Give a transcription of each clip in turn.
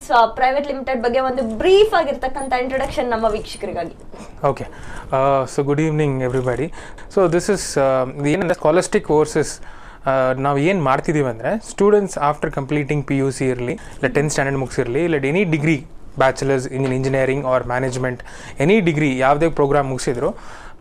Private limited ಬಗ್ಗೆ ಒಂದು brief ಆಗಿರ್ತಕ್ಕಂಥ ಇಂಟ್ರೊಡಕ್ಷನ್ ನಮ್ಮ ವೀಕ್ಷಕರಿಗಾಗಿ Okay. Uh, so good evening, everybody. So this is uh, the ಏನು ಸ್ಕಾಲಸ್ಟಿಕ್ ಕೋರ್ಸಸ್ ನಾವು ಏನು ಮಾಡ್ತಿದ್ದೀವಿ ಅಂದರೆ students after completing P U C ಇರಲಿ ಇಲ್ಲ ಟೆಂತ್ ಸ್ಟ್ಯಾಂಡರ್ಡ್ ಮುಗಿಸಿರಲಿ ಇಲ್ಲ any degree bachelors in engineering or management any degree ಯಾವುದೇ ಪ್ರೋಗ್ರಾಮ್ ಮುಗಿಸಿದ್ರು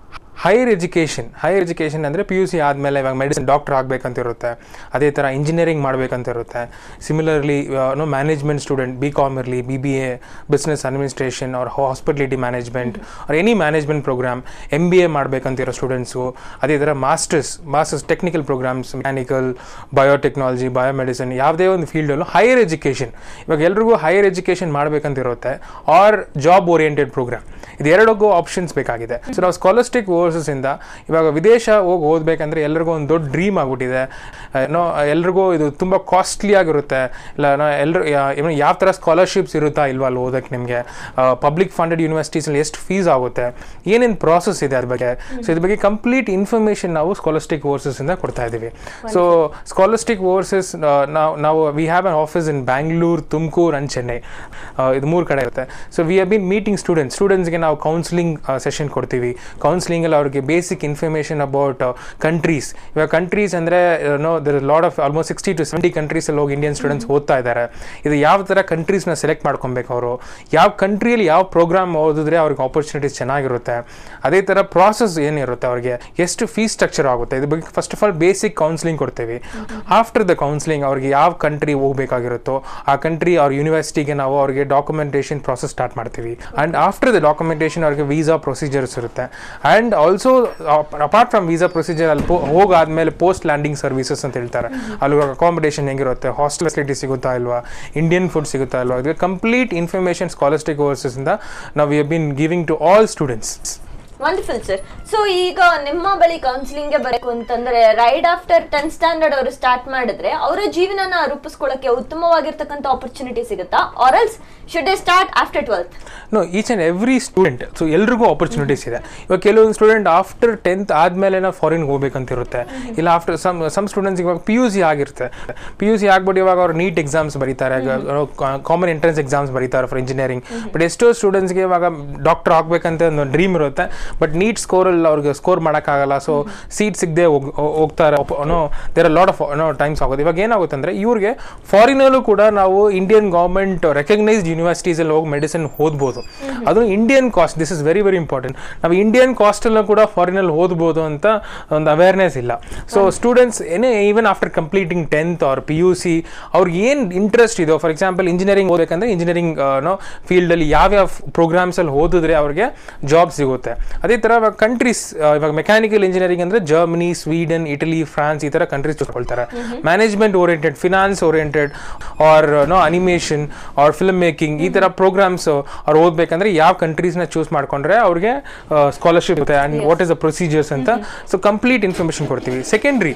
ಹೈಯರ್ ಎಜುಕೇಷನ್ ಹೈಯರ್ ಎಜುಕೇಷನ್ ಅಂದರೆ ಪಿ ಯು ಸಿ ಆದಮೇಲೆ ಇವಾಗ ಮೆಡಿಸಿನ್ ಡಾಕ್ಟರ್ ಆಗಬೇಕಂತ ಇರುತ್ತೆ ಅದೇ ಥರ ಇಂಜಿನಿಯರಿಂಗ್ ಮಾಡಬೇಕಂತ ಇರುತ್ತೆ similarly no management student B com ಇರಲಿ B B A business administration ಅವ್ರ hospitality management or any management program M B A ಮಾಡಬೇಕಂತಿರೋ ಸ್ಟೂಡೆಂಟ್ಸು ಅದೇ ಥರ masters masters technical programs mechanical biotechnology biomedicine ಯಾವುದೇ ಒಂದು ಫೀಲ್ಡಲ್ಲೂ ಹೈಯರ್ ಎಜುಕೇಷನ್ ಇವಾಗ ಎಲ್ರಿಗೂ ಹೈಯರ್ ಎಜುಕೇಷನ್ ಮಾಡಬೇಕಂತ ಇರುತ್ತೆ ಆರ್ ಜಾಬ್ ಓರಿಯೆಂಟೆಡ್ ಪ್ರೋಗ್ರಾಮ್ ಇದು ಎರಡಕ್ಕೂ ಆಪ್ಷನ್ಸ್ ಬೇಕಾಗಿದೆ ಸೊ ನಾವು ಸ್ಕಾಲಸ್ಟಿಕ್ ಇಂದ ಇವಾಗ ವಿದೇಶ ಹೋಗಿ ಓದಬೇಕಂದ್ರೆ ಎಲ್ರಿಗೂ ಒಂದು ದೊಡ್ಡ ಡ್ರೀಮ್ ಆಗ್ಬಿಟ್ಟಿದೆ ಏನೋ ಎಲ್ರಿಗೂ ಇದು ತುಂಬ ಕಾಸ್ಟ್ಲಿ ಆಗಿರುತ್ತೆ ಇಲ್ಲ ಎಲ್ಲರೂ ಯಾವ ಥರ ಸ್ಕಾಲರ್ಶಿಪ್ಸ್ ಇರುತ್ತಾ ಇಲ್ವಾ ಅಲ್ಲಿ ಓದೋಕ್ಕೆ ನಿಮಗೆ ಪಬ್ಲಿಕ್ ಫಂಡೆಡ್ ಯೂನಿವರ್ಸಿಟೀಸಲ್ಲಿ ಎಷ್ಟು ಫೀಸ್ ಆಗುತ್ತೆ ಏನೇನು ಪ್ರಾಸೆಸ್ ಇದೆ ಅದ್ರ ಬಗ್ಗೆ ಸೊ ಇದ್ರ ಬಗ್ಗೆ ಕಂಪ್ಲೀಟ್ ಇನ್ಫಾರ್ಮೇಷನ್ ನಾವು ಸ್ಕಾಲಸ್ಟಿಕ್ ಇಂದ ಕೊಡ್ತಾ ಇದ್ದೀವಿ ಸೊ ಸ್ಕಾಲಸ್ಟಿಕ್ ಕೋರ್ಸಸ್ ನಾವು ನಾವು we have an office in Bangalore Tumakuru and Chennai ಇದು ಮೂರು ಕಡೆ ಇರುತ್ತೆ so we have been meeting students ಸ್ಟೂಡೆಂಟ್ಸ್ಗೆ ನಾವು ಕೌನ್ಸಿಲಿಂಗ್ ಸೆಷನ್ ಕೊಡ್ತೀವಿ ಕೌನ್ಸಿಲಿಂಗಲ್ಲಿ ಅವ್ರಿಗೆ ಬೇಸಿಕ್ ಇನ್ಫಾರ್ಮೇಷನ್ ಅಬೌಟ್ ಕಂಟ್ರೀಸ್ ಇವಾಗ ಕಂಟ್ರೀಸ್ ಅಂದರೆ no there lot of almost sixty to seventy ಕಂಟ್ರೀಸಲ್ಲಿ ಹೋಗಿ ಇಂಡಿಯನ್ ಸ್ಟೂಡೆಂಟ್ಸ್ ಓದ್ತಾ ಇದ್ದಾರೆ ಇದು ಯಾವ ಥರ ಕಂಟ್ರೀಸ್ನ ಸೆಲೆಕ್ಟ್ ಮಾಡ್ಕೊಬೇಕು ಅವರು ಯಾವ ಕಂಟ್ರಿಯಲ್ಲಿ ಯಾವ ಪ್ರೋಗ್ರಾಮ್ ಓದಿದ್ರೆ ಅವ್ರಿಗೆ ಆಪರ್ಚುನಿಟೀಸ್ ಚೆನ್ನಾಗಿರುತ್ತೆ ಅದೇ ಥರ ಪ್ರಾಸೆಸ್ ಏನಿರುತ್ತೆ ಅವ್ರಿಗೆ ಎಷ್ಟು ಫೀಸ್ ಸ್ಟ್ರಕ್ಚರ್ ಆಗುತ್ತೆ ಇದ್ರ ಬಗ್ಗೆ first of all basic counselling ಕೊಡ್ತೀವಿ ಆಫ್ಟರ್ ದ ಕೌನ್ಸಿಲಿಂಗ್ ಅವ್ರಿಗೆ ಯಾವ ಕಂಟ್ರಿ ಹೋಗಬೇಕಾಗಿರುತ್ತೋ ಆ ಕಂಟ್ರಿ ಅವ್ರ ಯೂನಿವರ್ಸಿಟಿಗೆ ನಾವು ಅವ್ರಿಗೆ ಡಾಕ್ಯುಮೆಂಟೇಷನ್ ಪ್ರಾಸೆಸ್ ಸ್ಟಾರ್ಟ್ ಮಾಡ್ತೀವಿ ಆ್ಯಂಡ್ ಆಫ್ಟರ್ ದ ಡಾಕ್ಯುಮೆಂಟೇಷನ್ ಅವ್ರಿಗೆ ವೀಸಾ ಪ್ರೊಸೀಜರ್ಸ್ ಇರುತ್ತೆ and also apart from visa procedure ಅಲ್ಲಿ ಹೋಗಾದ್ಮೇಲೆ ಪೋಸ್ಟ್ ಲ್ಯಾಂಡಿಂಗ್ ಸರ್ವಿಸಸ್ ಅಂತ ಹೇಳ್ತಾರೆ ಅಲ್ಲಿ ಅಕಾಮಿಡೇಷನ್ ಹೆಂಗಿರುತ್ತೆ ಹಾಸ್ಟೆಲ್ ಫೆಸಿಲಿಟಿ ಸಿಗುತ್ತಾ ಇಲ್ವಾ ಇಂಡಿಯನ್ ಫುಡ್ ಸಿಗುತ್ತಾ ಇಲ್ವಾ ಇದಕ್ಕೆ ಕಂಪ್ಲೀಟ್ ಇನ್ಫಾರ್ಮೇಷನ್ ಸ್ಕಾಲರ್ಸ್ಟಿಕ್ ಇಂದ ನಾವು we been giving to all students wonderful sir so ಈಗ ನಿಮ್ಮ ಬಳಿ ಕೌನ್ಸಿಲಿಂಗ್ ಗೆ ಬರಬೇಕು ಅಂತಂದ್ರೆ ರೈಡ್ ಆಫ್ಟರ್ ಟೆಂತ್ ಸ್ಟ್ಯಾಂಡರ್ಡ್ ಅವರು ಸ್ಟಾರ್ಟ್ ಮಾಡಿದ್ರೆ ಅವರ ಜೀವನನ ರೂಪಿಸ್ಕೊಳ್ಳಕ್ಕೆ ಉತ್ತಮವಾಗಿರ್ತಕ್ಕಂಥ ಆಪರ್ಚುನಿಟಿ ಸಿಗುತ್ತಾ or else should a start after twelfth no each and every student so ಎಲ್ರಿಗೂ ಆಪರ್ಚುನಿಟೀಸ್ ಇದೆ ಇವಾಗ ಕೆಲವೊಂದು ಸ್ಟೂಡೆಂಟ್ ಆಫ್ಟರ್ ಟೆಂತ್ ಆದಮೇಲೆ ನಾವು ಫಾರಿನ್ಗೆ ಹೋಗ್ಬೇಕಂತ ಇರುತ್ತೆ ಇಲ್ಲ ಆಫ್ಟರ್ ಸಮ್ ಸಮ್ ಸ್ಟೂಡೆಂಟ್ಸ್ ಇವಾಗ ಪಿ ಯು ಸಿ ಆಗಿರುತ್ತೆ ಪಿ ಯು ಸಿ ಆಗ್ಬಿಟ್ಟು ಇವಾಗ ಅವ್ರು ನೀಟ್ ಎಕ್ಸಾಮ್ಸ್ ಬರೀತಾರೆ ಕಾಮನ್ ಎಂಟ್ರೆನ್ಸ್ ಎಕ್ಸಾಮ್ಸ್ ಬರೀತಾರೆ ಫಾರ್ ಇಂಜಿನಿಯರಿಂಗ್ ಬಟ್ ಎಷ್ಟೋ ಸ್ಟೂಡೆಂಟ್ಸ್ಗೆ ಇವಾಗ ಡಾಕ್ಟರ್ ಆಗಬೇಕಂತ ಒಂದು ಡ್ರೀಮ್ ಇರುತ್ತೆ ಬಟ್ ನೀಟ್ ಸ್ಕೋರಲ್ಲಿ ಅವ್ರಿಗೆ ಸ್ಕೋರ್ ಮಾಡೋಕ್ಕಾಗಲ್ಲ ಸೊ ಸೀಟ್ ಸಿಗದೆ ಹೋಗ್ತಾರೆ no there are lot of no times ಆಗೋದು ಇವಾಗ ಏನಾಗುತ್ತೆ ಅಂದರೆ ಇವ್ರಿಗೆ ಫಾರಿನಲ್ಲೂ ಕೂಡ ನಾವು ಇಂಡಿಯನ್ ಗೌರ್ಮೆಂಟ್ ರೆಕಗ್ನೈಸ್ಡ್ ಯೂನಿವರ್ಸಿಟೀಸಲ್ಲಿ ಹೋಗಿ ಮೆಡಿಸಿನ್ ಓದ್ಬೋದು ಅದು Indian cost this is very very important ನಾವು ಇಂಡಿಯನ್ ಕಾಸ್ಟಲ್ಲೂ ಕೂಡ ಫಾರಿನಲ್ಲಿ ಓದ್ಬೋದು ಅಂತ ಒಂದು ಅವೇರ್ನೆಸ್ ಇಲ್ಲ ಸೊ ಸ್ಟೂಡೆಂಟ್ಸ್ ಏನೇ even after completing tenth or P U C ಅವ್ರಿಗೆ ಏನು ಇಂಟ್ರೆಸ್ಟ್ ಇದೋ ಫಾರ್ ಎಕ್ಸಾಂಪಲ್ ಇಂಜಿನಿಯರಿಂಗ್ ಓದಬೇಕಂದ್ರೆ ಇಂಜಿನಿಯರಿಂಗ್ ನೋ ಫೀಲ್ಡಲ್ಲಿ ಯಾವ್ಯಾವ ಪ್ರೋಗ್ರಾಮ್ಸಲ್ಲಿ ಓದಿದ್ರೆ ಅವ್ರಿಗೆ ಜಾಬ್ ಸಿಗುತ್ತೆ ಅದೇ ಥರ ಇವಾಗ ಕಂಟ್ರೀಸ್ ಇವಾಗ ಮೆಕ್ಯಾನಿಕಲ್ ಇಂಜಿನಿಯರಿಂಗ್ ಅಂದರೆ ಜರ್ಮನಿ ಸ್ವೀಡನ್ ಇಟಲಿ ಫ್ರಾನ್ಸ್ ಈ ಥರ ಕಂಟ್ರೀಸ್ ತಗೊಳ್ತಾರೆ management oriented finance oriented or no animation or film making ಈ ಥರ ಪ್ರೋಗ್ರಾಮ್ಸ್ ಅವ್ರು ಓದಬೇಕಂದ್ರೆ ಯಾವ ಕಂಟ್ರೀಸ್ನ ಚೂಸ್ ಮಾಡ್ಕೊಂಡ್ರೆ ಅವ್ರಿಗೆ ಸ್ಕಾಲರ್ಶಿಪ್ ಇರುತ್ತೆ and what is the procedures ಅಂತ ಸೊ ಕಂಪ್ಲೀಟ್ ಇನ್ಫಾರ್ಮೇಶನ್ ಕೊಡ್ತೀವಿ secondary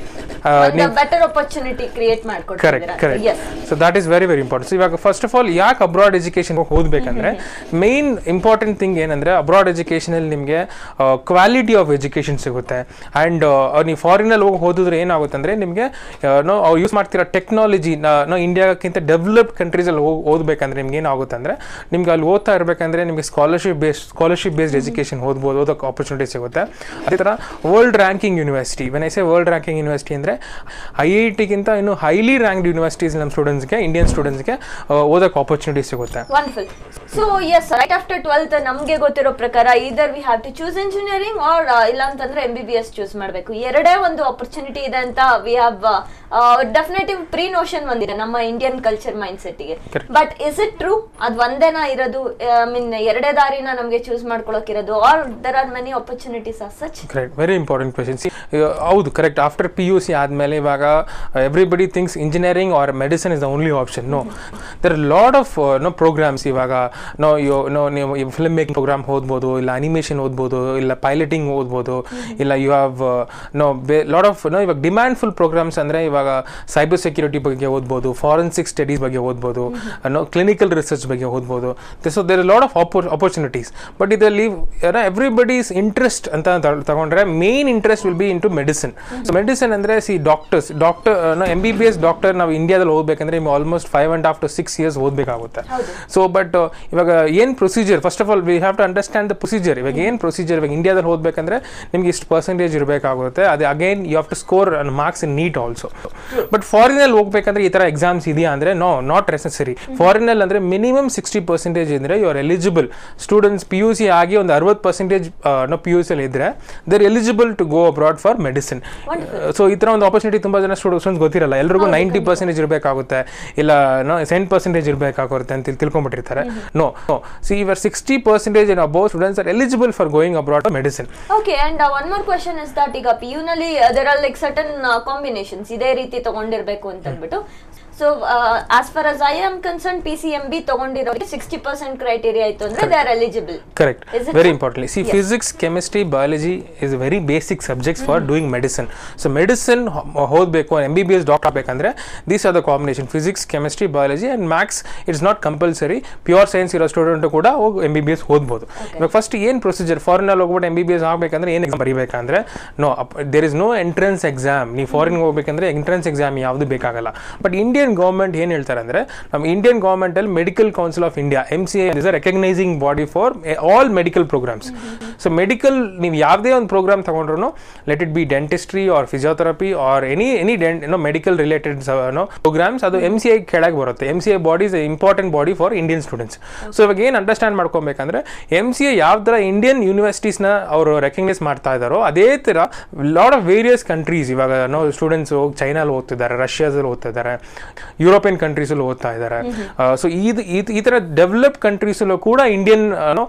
better opportunity create correct correct so that is very very important so ಇವಾಗ ಫಸ್ಟ್ ಆಫ್ ಆಲ್ ಯಾಕೆ ಅಬ್ರಾಡ್ ಎಜುಕೇಶನ್ ಓದಬೇಕಂದ್ರೆ ಮೇನ್ ಇಂಪಾರ್ಟೆಂಟ್ ಥಿಂಗ್ ಏನಂದ್ರೆ abroad ಎಜುಕೇಷನಲ್ಲಿ ನಿಮಗೆ quality of education ಸಿಗುತ್ತೆ and ನೀವು ಫಾರಿನಲ್ಲಿ ಹೋಗಿ ಓದಿದ್ರೆ ಏನಾಗುತ್ತೆ ಅಂದರೆ ನಿಮಗೆ ನೋ ಅವ್ರು ಯೂಸ್ ಮಾಡ್ತಿರೋ ಟೆಕ್ನಾಲಜಿ ನೋ ಇಂಡಿಯಾಕ್ಕಿಂತ ಡೆವಲಪ್ಡ್ ಕಂಟ್ರೀಸಲ್ಲಿ ಹೋಗಿ ಓದಬೇಕಂದ್ರೆ ನಿಮ್ಗೆ ಏನಾಗುತ್ತೆ ಅಂದರೆ ನಿಮ್ಗೆ ಅಲ್ಲಿ ಓದ್ತಾ ಇರಬೇಕಂದ್ರೆ ನಿಮಗೆ scholarship based scholarship based education ಓದ್ಬೋದು ಓದೋಕೆ ಆಪರ್ಚುನಿಟಿ ಸಿಗುತ್ತೆ ಅದೇ ಥರ world ranking university when I say world ranking university ಅಂದರೆ ಐ ಐ ಟಿಗಿಂತ ಇನ್ನು ಹೈಲಿ ರ್ಯಾಂಕ್ಡ್ ಯೂನಿವರ್ಸಿಟೀಸ್ ನಮ್ಮ ಸ್ಟೂಡೆಂಟ್ಸ್ಗೆ ಇಂಡಿಯನ್ ಸ್ಟೂಡೆಂಟ್ಸ್ಗೆ ಓದೋಕೆ ಆಪರ್ಚುನಿಟಿ ಸಿಗುತ್ತೆ wonderful so yes right after twelfth ನಮಗೆ ಗೊತ್ತಿರೋ ಪ್ರಕಾರ either we have to choose engineering or ಇಲ್ಲ ಅಂತಂದ್ರೆ M B B S choose ಮಾಡಬೇಕು ಎರಡೇ ಒಂದು ಆಪರ್ಚುನಿಟಿ ಇದೆ ಅಂತ we have definitive pre notion ಒಂದಿದೆ ನಮ್ಮ ಇಂಡಿಯನ್ ಕಲ್ಚರ್ ಮೈಂಡ್ ಸೆಟ್ಗೆ ಬಟ್ ಇಸ್ ಇಟ್ ಟ್ರೂ ಅದ್ ಒಂದೇನಾ ಇರೋದು ಐ ಮೀನ್ ಎರಡೇ ದಾರಿನ ನಮಗೆ ಚೂಸ್ ಮಾಡ್ಕೊಳಕಿರೋದು or there are many opportunities are such correct very important question ಹೌದು correct after P U C ಆದಮೇಲೆ ಇವಾಗ everybody things engineering or medicine is the only option no there lot of no programs ಇವಾಗ no you know ನೀವು film making program ಓದ್ಬೋದು ಇಲ್ಲ animation ಓದ್ಬೋದು ಇಲ್ಲ piloting ಓದ್ಬೋದು ಇಲ್ಲ ಯು ಹ್ಯಾವ್ ನೋ ಬೇ ಲಾಡ್ ಆಫ್ ನೋ ಇವಾಗ ಡಿಮ್ಯಾಂಡ್ಫುಲ್ ಪ್ರೋಗ್ರಾಮ್ಸ್ ಅಂದರೆ ಇವಾಗ ಇವಾಗ ಸೈಬರ್ ಸೆಕ್ಯೂರಿಟಿ ಬಗ್ಗೆ ಓದ್ಬೋದು ಫಾರೆನ್ಸಿಕ್ ಸ್ಟಡೀಸ್ ಬಗ್ಗೆ ಓದ್ಬೋದು ಅನ್ನೋ ಕ್ಲಿನಿಕಲ್ ರಿಸರ್ಚ್ ಬಗ್ಗೆ ಓದ್ಬೋದು so there lot of opportunities but ಇದರಲ್ಲಿ ಎವ್ರಿಬಡೀಸ್ ಇಂಟ್ರೆಸ್ಟ್ ಅಂತ ತ- ತಗೊಂಡ್ರೆ main interest will be into medicine medicine ಅಂದರೆ ಸಿ doctors doctor M B B S doctor ನಾವು ಇಂಡಿಯಾದಲ್ಲಿ ಓದಬೇಕಂದ್ರೆ ನಿಮ್ಗೆ almost five and half to six years ಓದಬೇಕಾಗುತ್ತೆ ಸೊ ಬಟ್ ಇವಾಗ ಏನು procedure first of all we have to understand the procedure ಇವಾಗ ಏನು ಪ್ರೊಸೀಜರ್ ಇವಾಗ ಇಂಡಿಯಾದಲ್ಲಿ ಓದಬೇಕಂದ್ರೆ ನಿಮ್ಗೆ ಇಷ್ಟು ಪರ್ಸೆಂಟೇಜ್ ಇರಬೇಕಾಗುತ್ತೆ ಅದೇ again you have to score marks in NEET also but ಫಾರಿನಲ್ಲಿ ಹೋಗ್ಬೇಕಂದ್ರೆ ಈ ಥರ ಎಕ್ಸಾಮ್ಸ್ ಇದೆಯಾ ಅಂದರೆ ನೋ ನಾಟ್ ನೆಸೆಸರಿ ಫಾರಿನಲ್ಲಿ ಅಂದರೆ ಮಿನಿಮಮ್ ಸಿಕ್ಸ್ಟಿ ಪರ್ಸೆಂಟೇಜ್ ಇದ್ದರೆ you are eligible students P U C ಆಗಿ ಒಂದು ಅರವತ್ತು ಪರ್ಸೆಂಟೇಜ್ ನೋ ಪಿ ಯು ಸಿಯಲ್ಲಿ ಇದ್ದರೆ they're eligible to go abroad for medicine so ಈ ಥರ ಒಂದು ಆಪರ್ಚುನಿಟಿ ತುಂಬ ಜನ ಸ್ಟೂಡೆಂಟ್ಸ್ ಗೊತ್ತಿರಲ್ಲ ಎಲ್ರಿಗೂ ನೈಂಟಿ ಪರ್ಸೆಂಟೇಜ್ ಇರಬೇಕಾಗುತ್ತೆ ಇಲ್ಲ ನೋ ಸೆವೆನ್ ಪರ್ಸೆಂಟೇಜ್ ಇರಬೇಕಾಗುತ್ತೆ ಅಂತ ತಿಳ್ಕೊಂಡ್ಬಿಟ್ಟಿರ್ತಾರೆ ನೋ ನೋ ಸಿ ಇವರ್ sixty percentage in above students are eligible for going abroad medicine okay and one more question is that ಈಗ ಪಿ ಯು ನಲ್ಲಿ there are like certain combinations ಇದೇ ರೀತಿ ತಗೊಂಡಿರ್ಬೇಕು ಅಂತ ಅಂದ್ಬಿಟ್ಟು so as far as I am concern P C M B ತಗೊಂಡಿರೋರಿಗೆ sixty percent criteria ಇತ್ತು ಅಂದ್ರೆ they are eligible Correct. Is it Very so? importantly. See, Yes. physics, chemistry, biology is a very basic subjects for doing medicine. So, medicine ಓದಬೇಕು M B B S doctor ಆಗಬೇಕಂದ್ರೆ these are the combination physics chemistry biology and maths it's not compulsory pure science ಇರೋ student ಕೂಡ ಹೋಗಿ M B B S ಓದ್ಬೋದು ಇವಾಗ first ಏನು procedure ಫಾರಿನಲ್ಲಿ ಹೋಗ್ಬಿಟ್ಟು M B B S ಆಗಬೇಕಂದ್ರೆ ಏನು ಎಕ್ಸಾಮ್ ಬರೀಬೇಕಂದ್ರೆ no there is no entrance exam ನೀವು ಫಾರಿನ್ಗೆ ಹೋಗ್ಬೇಕಂದ್ರೆ ಎಂಟ್ರೆನ್ಸ್ ಎಕ್ಸಾಮ್ ಯಾವುದು ಬೇಕಾಗಲ್ಲ ಬಟ್ ಇಂಡಿಯನ್ ಗೌರ್ಮೆಂಟ್ ಏನು ಹೇಳ್ತಾರೆ ಅಂದರೆ ನಮ್ಮ ಇಂಡಿಯನ್ ಗೌರ್ಮೆಂಟಲ್ಲಿ medical council of India M C is a recognising body for all medical programs so medical ನೀವು ಯಾವುದೇ ಒಂದು ಪ್ರೋಗ್ರಾಮ್ ತಗೊಂಡ್ರು let it be dentistry or physiotherapy or any any dent no medical related no programs ಅದು M C I ಕೆಳಗೆ ಬರುತ್ತೆ M C I body is important body for Indian students so ಇವಾಗ ಏನು understand ಮಾಡ್ಕೊಬೇಕಂದ್ರೆ M C I ಯಾವ ಥರ Indian ಯೂನಿವರ್ಸಿಟೀಸ್ನ ಅವರು recognise ಮಾಡ್ತಾ ಇದ್ದಾರೋ ಅದೇ ಥರ ಲಾಟ್ ಆಫ್ ವೇರಿಯಸ್ ಕಂಟ್ರೀಸ್ ಇವಾಗ ನೋ ಸ್ಟೂಡೆಂಟ್ಸ್ ಹೋಗಿ ಚೈನಲ್ಲಿ ಓದ್ತಿದ್ದಾರೆ ರಷ್ಯಾದಲ್ಲಿ ಓದ್ತಿದ್ದಾರೆ ಯುರೋಪಿಯನ್ ಕಂಟ್ರೀಸಲ್ಲೂ ಓದ್ತಾ ಇದ್ದಾರೆ ಸೊ ಇದು ಈ ಥರ ಡೆವಲಪ್ ಕಂಟ್ರೀಸಲ್ಲೂ ಕೂಡ Indian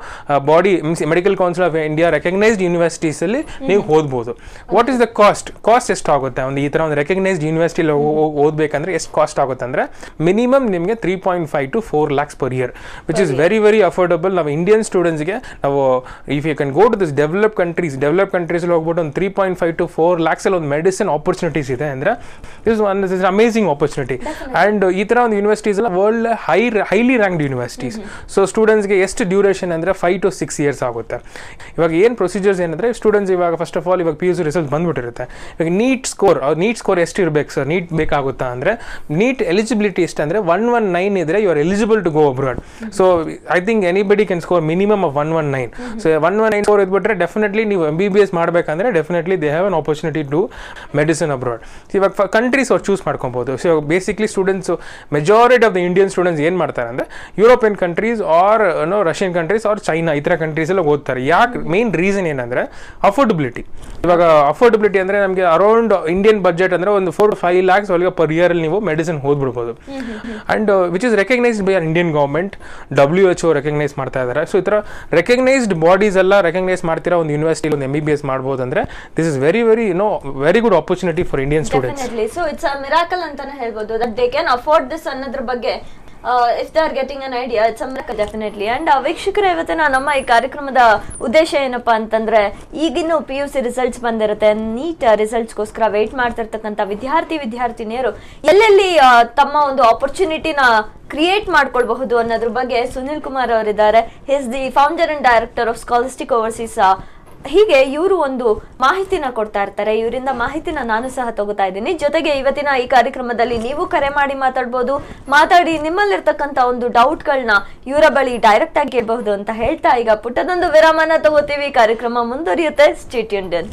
body medical council of India recognised ಯೂನಿವರ್ಸಿಟೀಸಲ್ಲಿ ನೀವು ಓದ್ಬೋದು what is the cost cost ಎಷ್ಟಾಗುತ್ತೆ ಒಂದು ಈ ಥರ ಒಂದು ರೆಕಗ್ನೈಸ್ಡ್ ಯೂನಿವರ್ಸಿಟಿಲಿ ಓದಬೇಕಂದ್ರೆ ಎಷ್ಟು ಕಾಸ್ಟ್ ಆಗುತ್ತೆ ಅಂದರೆ ಮಿನಿಮಮ್ ನಿಮಗೆ three point five to four lakhs per year which is very very affordable ನಾವು ಇಂಡಿಯನ್ ಸ್ಟೂಡೆಂಟ್ಸ್ಗೆ ನಾವು if you can go to this develop countries develop ಕಂಟ್ರೀಸಲ್ಲಿ ಹೋಗ್ಬಿಟ್ಟು ಒಂದು three point five to four ಲ್ಯಾಕ್ಸಲ್ಲಿ ಒಂದು ಮೆಡಿಸಿನ್ ಆಪರ್ಚುನಿಟೀಸ್ ಇದೆ ಅಂದರೆ is one is amazing opportunity and ಈ ಥರ ಒಂದು ಯೂನಿವರ್ಸಿಟೀಸ್ ಎಲ್ಲ world high highly ranked universities so ಸ್ಟೂಡೆಂಟ್ಸ್ಗೆ ಎಷ್ಟು ಡ್ಯೂರೇಷನ್ ಅಂದರೆ ಫೈವ್ ಟು ಸಿಕ್ಸ್ ಇಯರ್ಸ್ ಆಗುತ್ತೆ ಇವಾಗ ಏನು ಪ್ರೊಸೀಜರ್ಸ್ ಏನಂದರೆ ಸ್ಟೂಡೆಂಟ್ಸ್ ಇವಾಗ ಫಸ್ಟ್ ಆಫ್ ಆಲ್ ಇವಾಗ ಪಿ ಯು ಸಿ ರಿಸಲ್ಟ್ ಬಂದ್ಬಿಟ್ಟಿರುತ್ತೆ ಇವಾಗ ನೀಟ್ ಸ್ಕೋರ್ ನೀಟ್ ಸ್ಕೋರ್ ಎಷ್ಟು ಇರಬೇಕು ಸರ್ ನೀಟ್ ಬೇಕಾಗುತ್ತಾ ಅಂದರೆ ನೀಟ್ ಎಲಿಜಿಬಿಲಿಟಿ ಎಷ್ಟು ಅಂದರೆ ಒನ್ ಒನ್ ನೈನ್ ಇದ್ರೆ you are eligible to go abroad so I think anybody can score minimum of one one nine so one one nine score ಇದ್ಬಿಟ್ರೆ definitely ನೀವು M B B S ಮಾಡಬೇಕಂದ್ರೆ definitely they have an opportunity to medicine abroad ಇವಾಗ countries ಅವ್ರು choose ಮಾಡ್ಕೊಬೋದು so basically students majority of the Indian students ಏನು ಮಾಡ್ತಾರೆ ಅಂದರೆ European countries or no Russian countries or China ಈ ಥರ ಕಂಟ್ರೀಸ್ ಎಲ್ಲ ಓದ್ತಾರೆ ಯಾಕೆ ಮೇನ್ ರೀಸನ್ ಏನಂದರೆ ಅಫೋರ್ಡಬಿಲಿಟಿ ಇವಾಗ ಅಫೋರ್ಡಬಿಲಿಟಿ ಅಂದರೆ ನಮಗೆ ಅರೌಂಡ್ ಇಂಡಿಯನ್ ಬಜೆಟ್ ಅಂದರೆ ಒಂದು ಫೋರ್ ಫೈವ್ ಲ್ಯಾಕ್ಸ್ ಒಳಗೆ ಪರ್ ಇಯರಲ್ಲಿ ನೀವು ಮೆಡಿಸಿನ್ ಓದ್ಬಿಡ್ಬೋದು and which is recognised by our Indian government W H O recognise ಮಾಡ್ತಾ ಇದ್ದಾರೆ ಸೊ ಈ ಥರ ರೆಕಗ್ನೈಸ್ಡ್ ಬಾಡೀಸ್ ಎಲ್ಲ ರೆಕಗ್ನೈಸ್ ಮಾಡ್ತಿರೋ ಒಂದು ಯೂನಿವರ್ಸಿಟಿ ಒಂದು ಎಮ್ ಬಿ ಬಿ ಎಸ್ ಮಾಡ್ಬೋದು ಅಂದರೆ this is very very no very good opportunity for Indian students definitely so it's a miracle ಅಂತಾನೆ ಹೇಳ್ಬೋದು that they can afford this ಅನ್ನೋದ್ರ ಬಗ್ಗೆ if they are getting an idea it's miracle definitely and ವೀಕ್ಷಕರ ಇವತ್ತಿನ ನಮ್ಮ ಈ ಕಾರ್ಯಕ್ರಮದ ಉದ್ದೇಶ ಏನಪ್ಪಾ ಅಂತಂದ್ರೆ ಈಗಿನ ಪಿ ಯು ಸಿ ರಿಸಲ್ಟ್ಸ್ ಬಂದಿರುತ್ತೆ ನೀಟ್ ರಿಸಲ್ಟ್ಸ್ಗೋಸ್ಕರ ವೇಟ್ ಮಾಡ್ತಿರ್ತಕ್ಕಂಥ ವಿದ್ಯಾರ್ಥಿ ವಿದ್ಯಾರ್ಥಿನಿಯರು ಎಲ್ಲೆಲ್ಲಿ ಆ, ತಮ್ಮ ಒಂದು ಆಪರ್ಚುನಿಟಿನ ಕ್ರಿಯೇಟ್ ಮಾಡ್ಕೊಳ್ಬಹುದು ಅನ್ನೋದ್ರ ಬಗ್ಗೆ ಸುನಿಲ್ ಕುಮಾರ್ ಅವರಿದ್ದಾರೆ he's the founder and director of Scholastic Overseas ಹೀಗೆ ಇವರು ಒಂದು ಮಾಹಿತಿನ ಕೊಡ್ತಾ ಇರ್ತಾರೆ ಇವರಿಂದ ಮಾಹಿತಿನ ನಾನು ಸಹ ತಗೋತಾ ಇದ್ದೀನಿ ಜೊತೆಗೆ ಇವತ್ತಿನ ಈ ಕಾರ್ಯಕ್ರಮದಲ್ಲಿ ನೀವು ಕರೆ ಮಾಡಿ ಮಾತಾಡ್ಬೋದು ಮಾತಾಡಿ ನಿಮ್ಮಲ್ಲಿರ್ತಕ್ಕಂಥ ಒಂದು ಡೌಟ್ಗಳನ್ನ ಇವರ ಬಳಿ ಡೈರೆಕ್ಟ್ ಆಗಿ ಕೇಳಬಹುದು ಅಂತ ಹೇಳ್ತಾ ಈಗ ಪುಟ್ಟದೊಂದು ವಿರಾಮನ ತಗೋತೀವಿ ಕಾರ್ಯಕ್ರಮ ಮುಂದುವರಿಯುತ್ತೆ ಸ್ಟೇಟ್ ಇಂಡಿಯನ್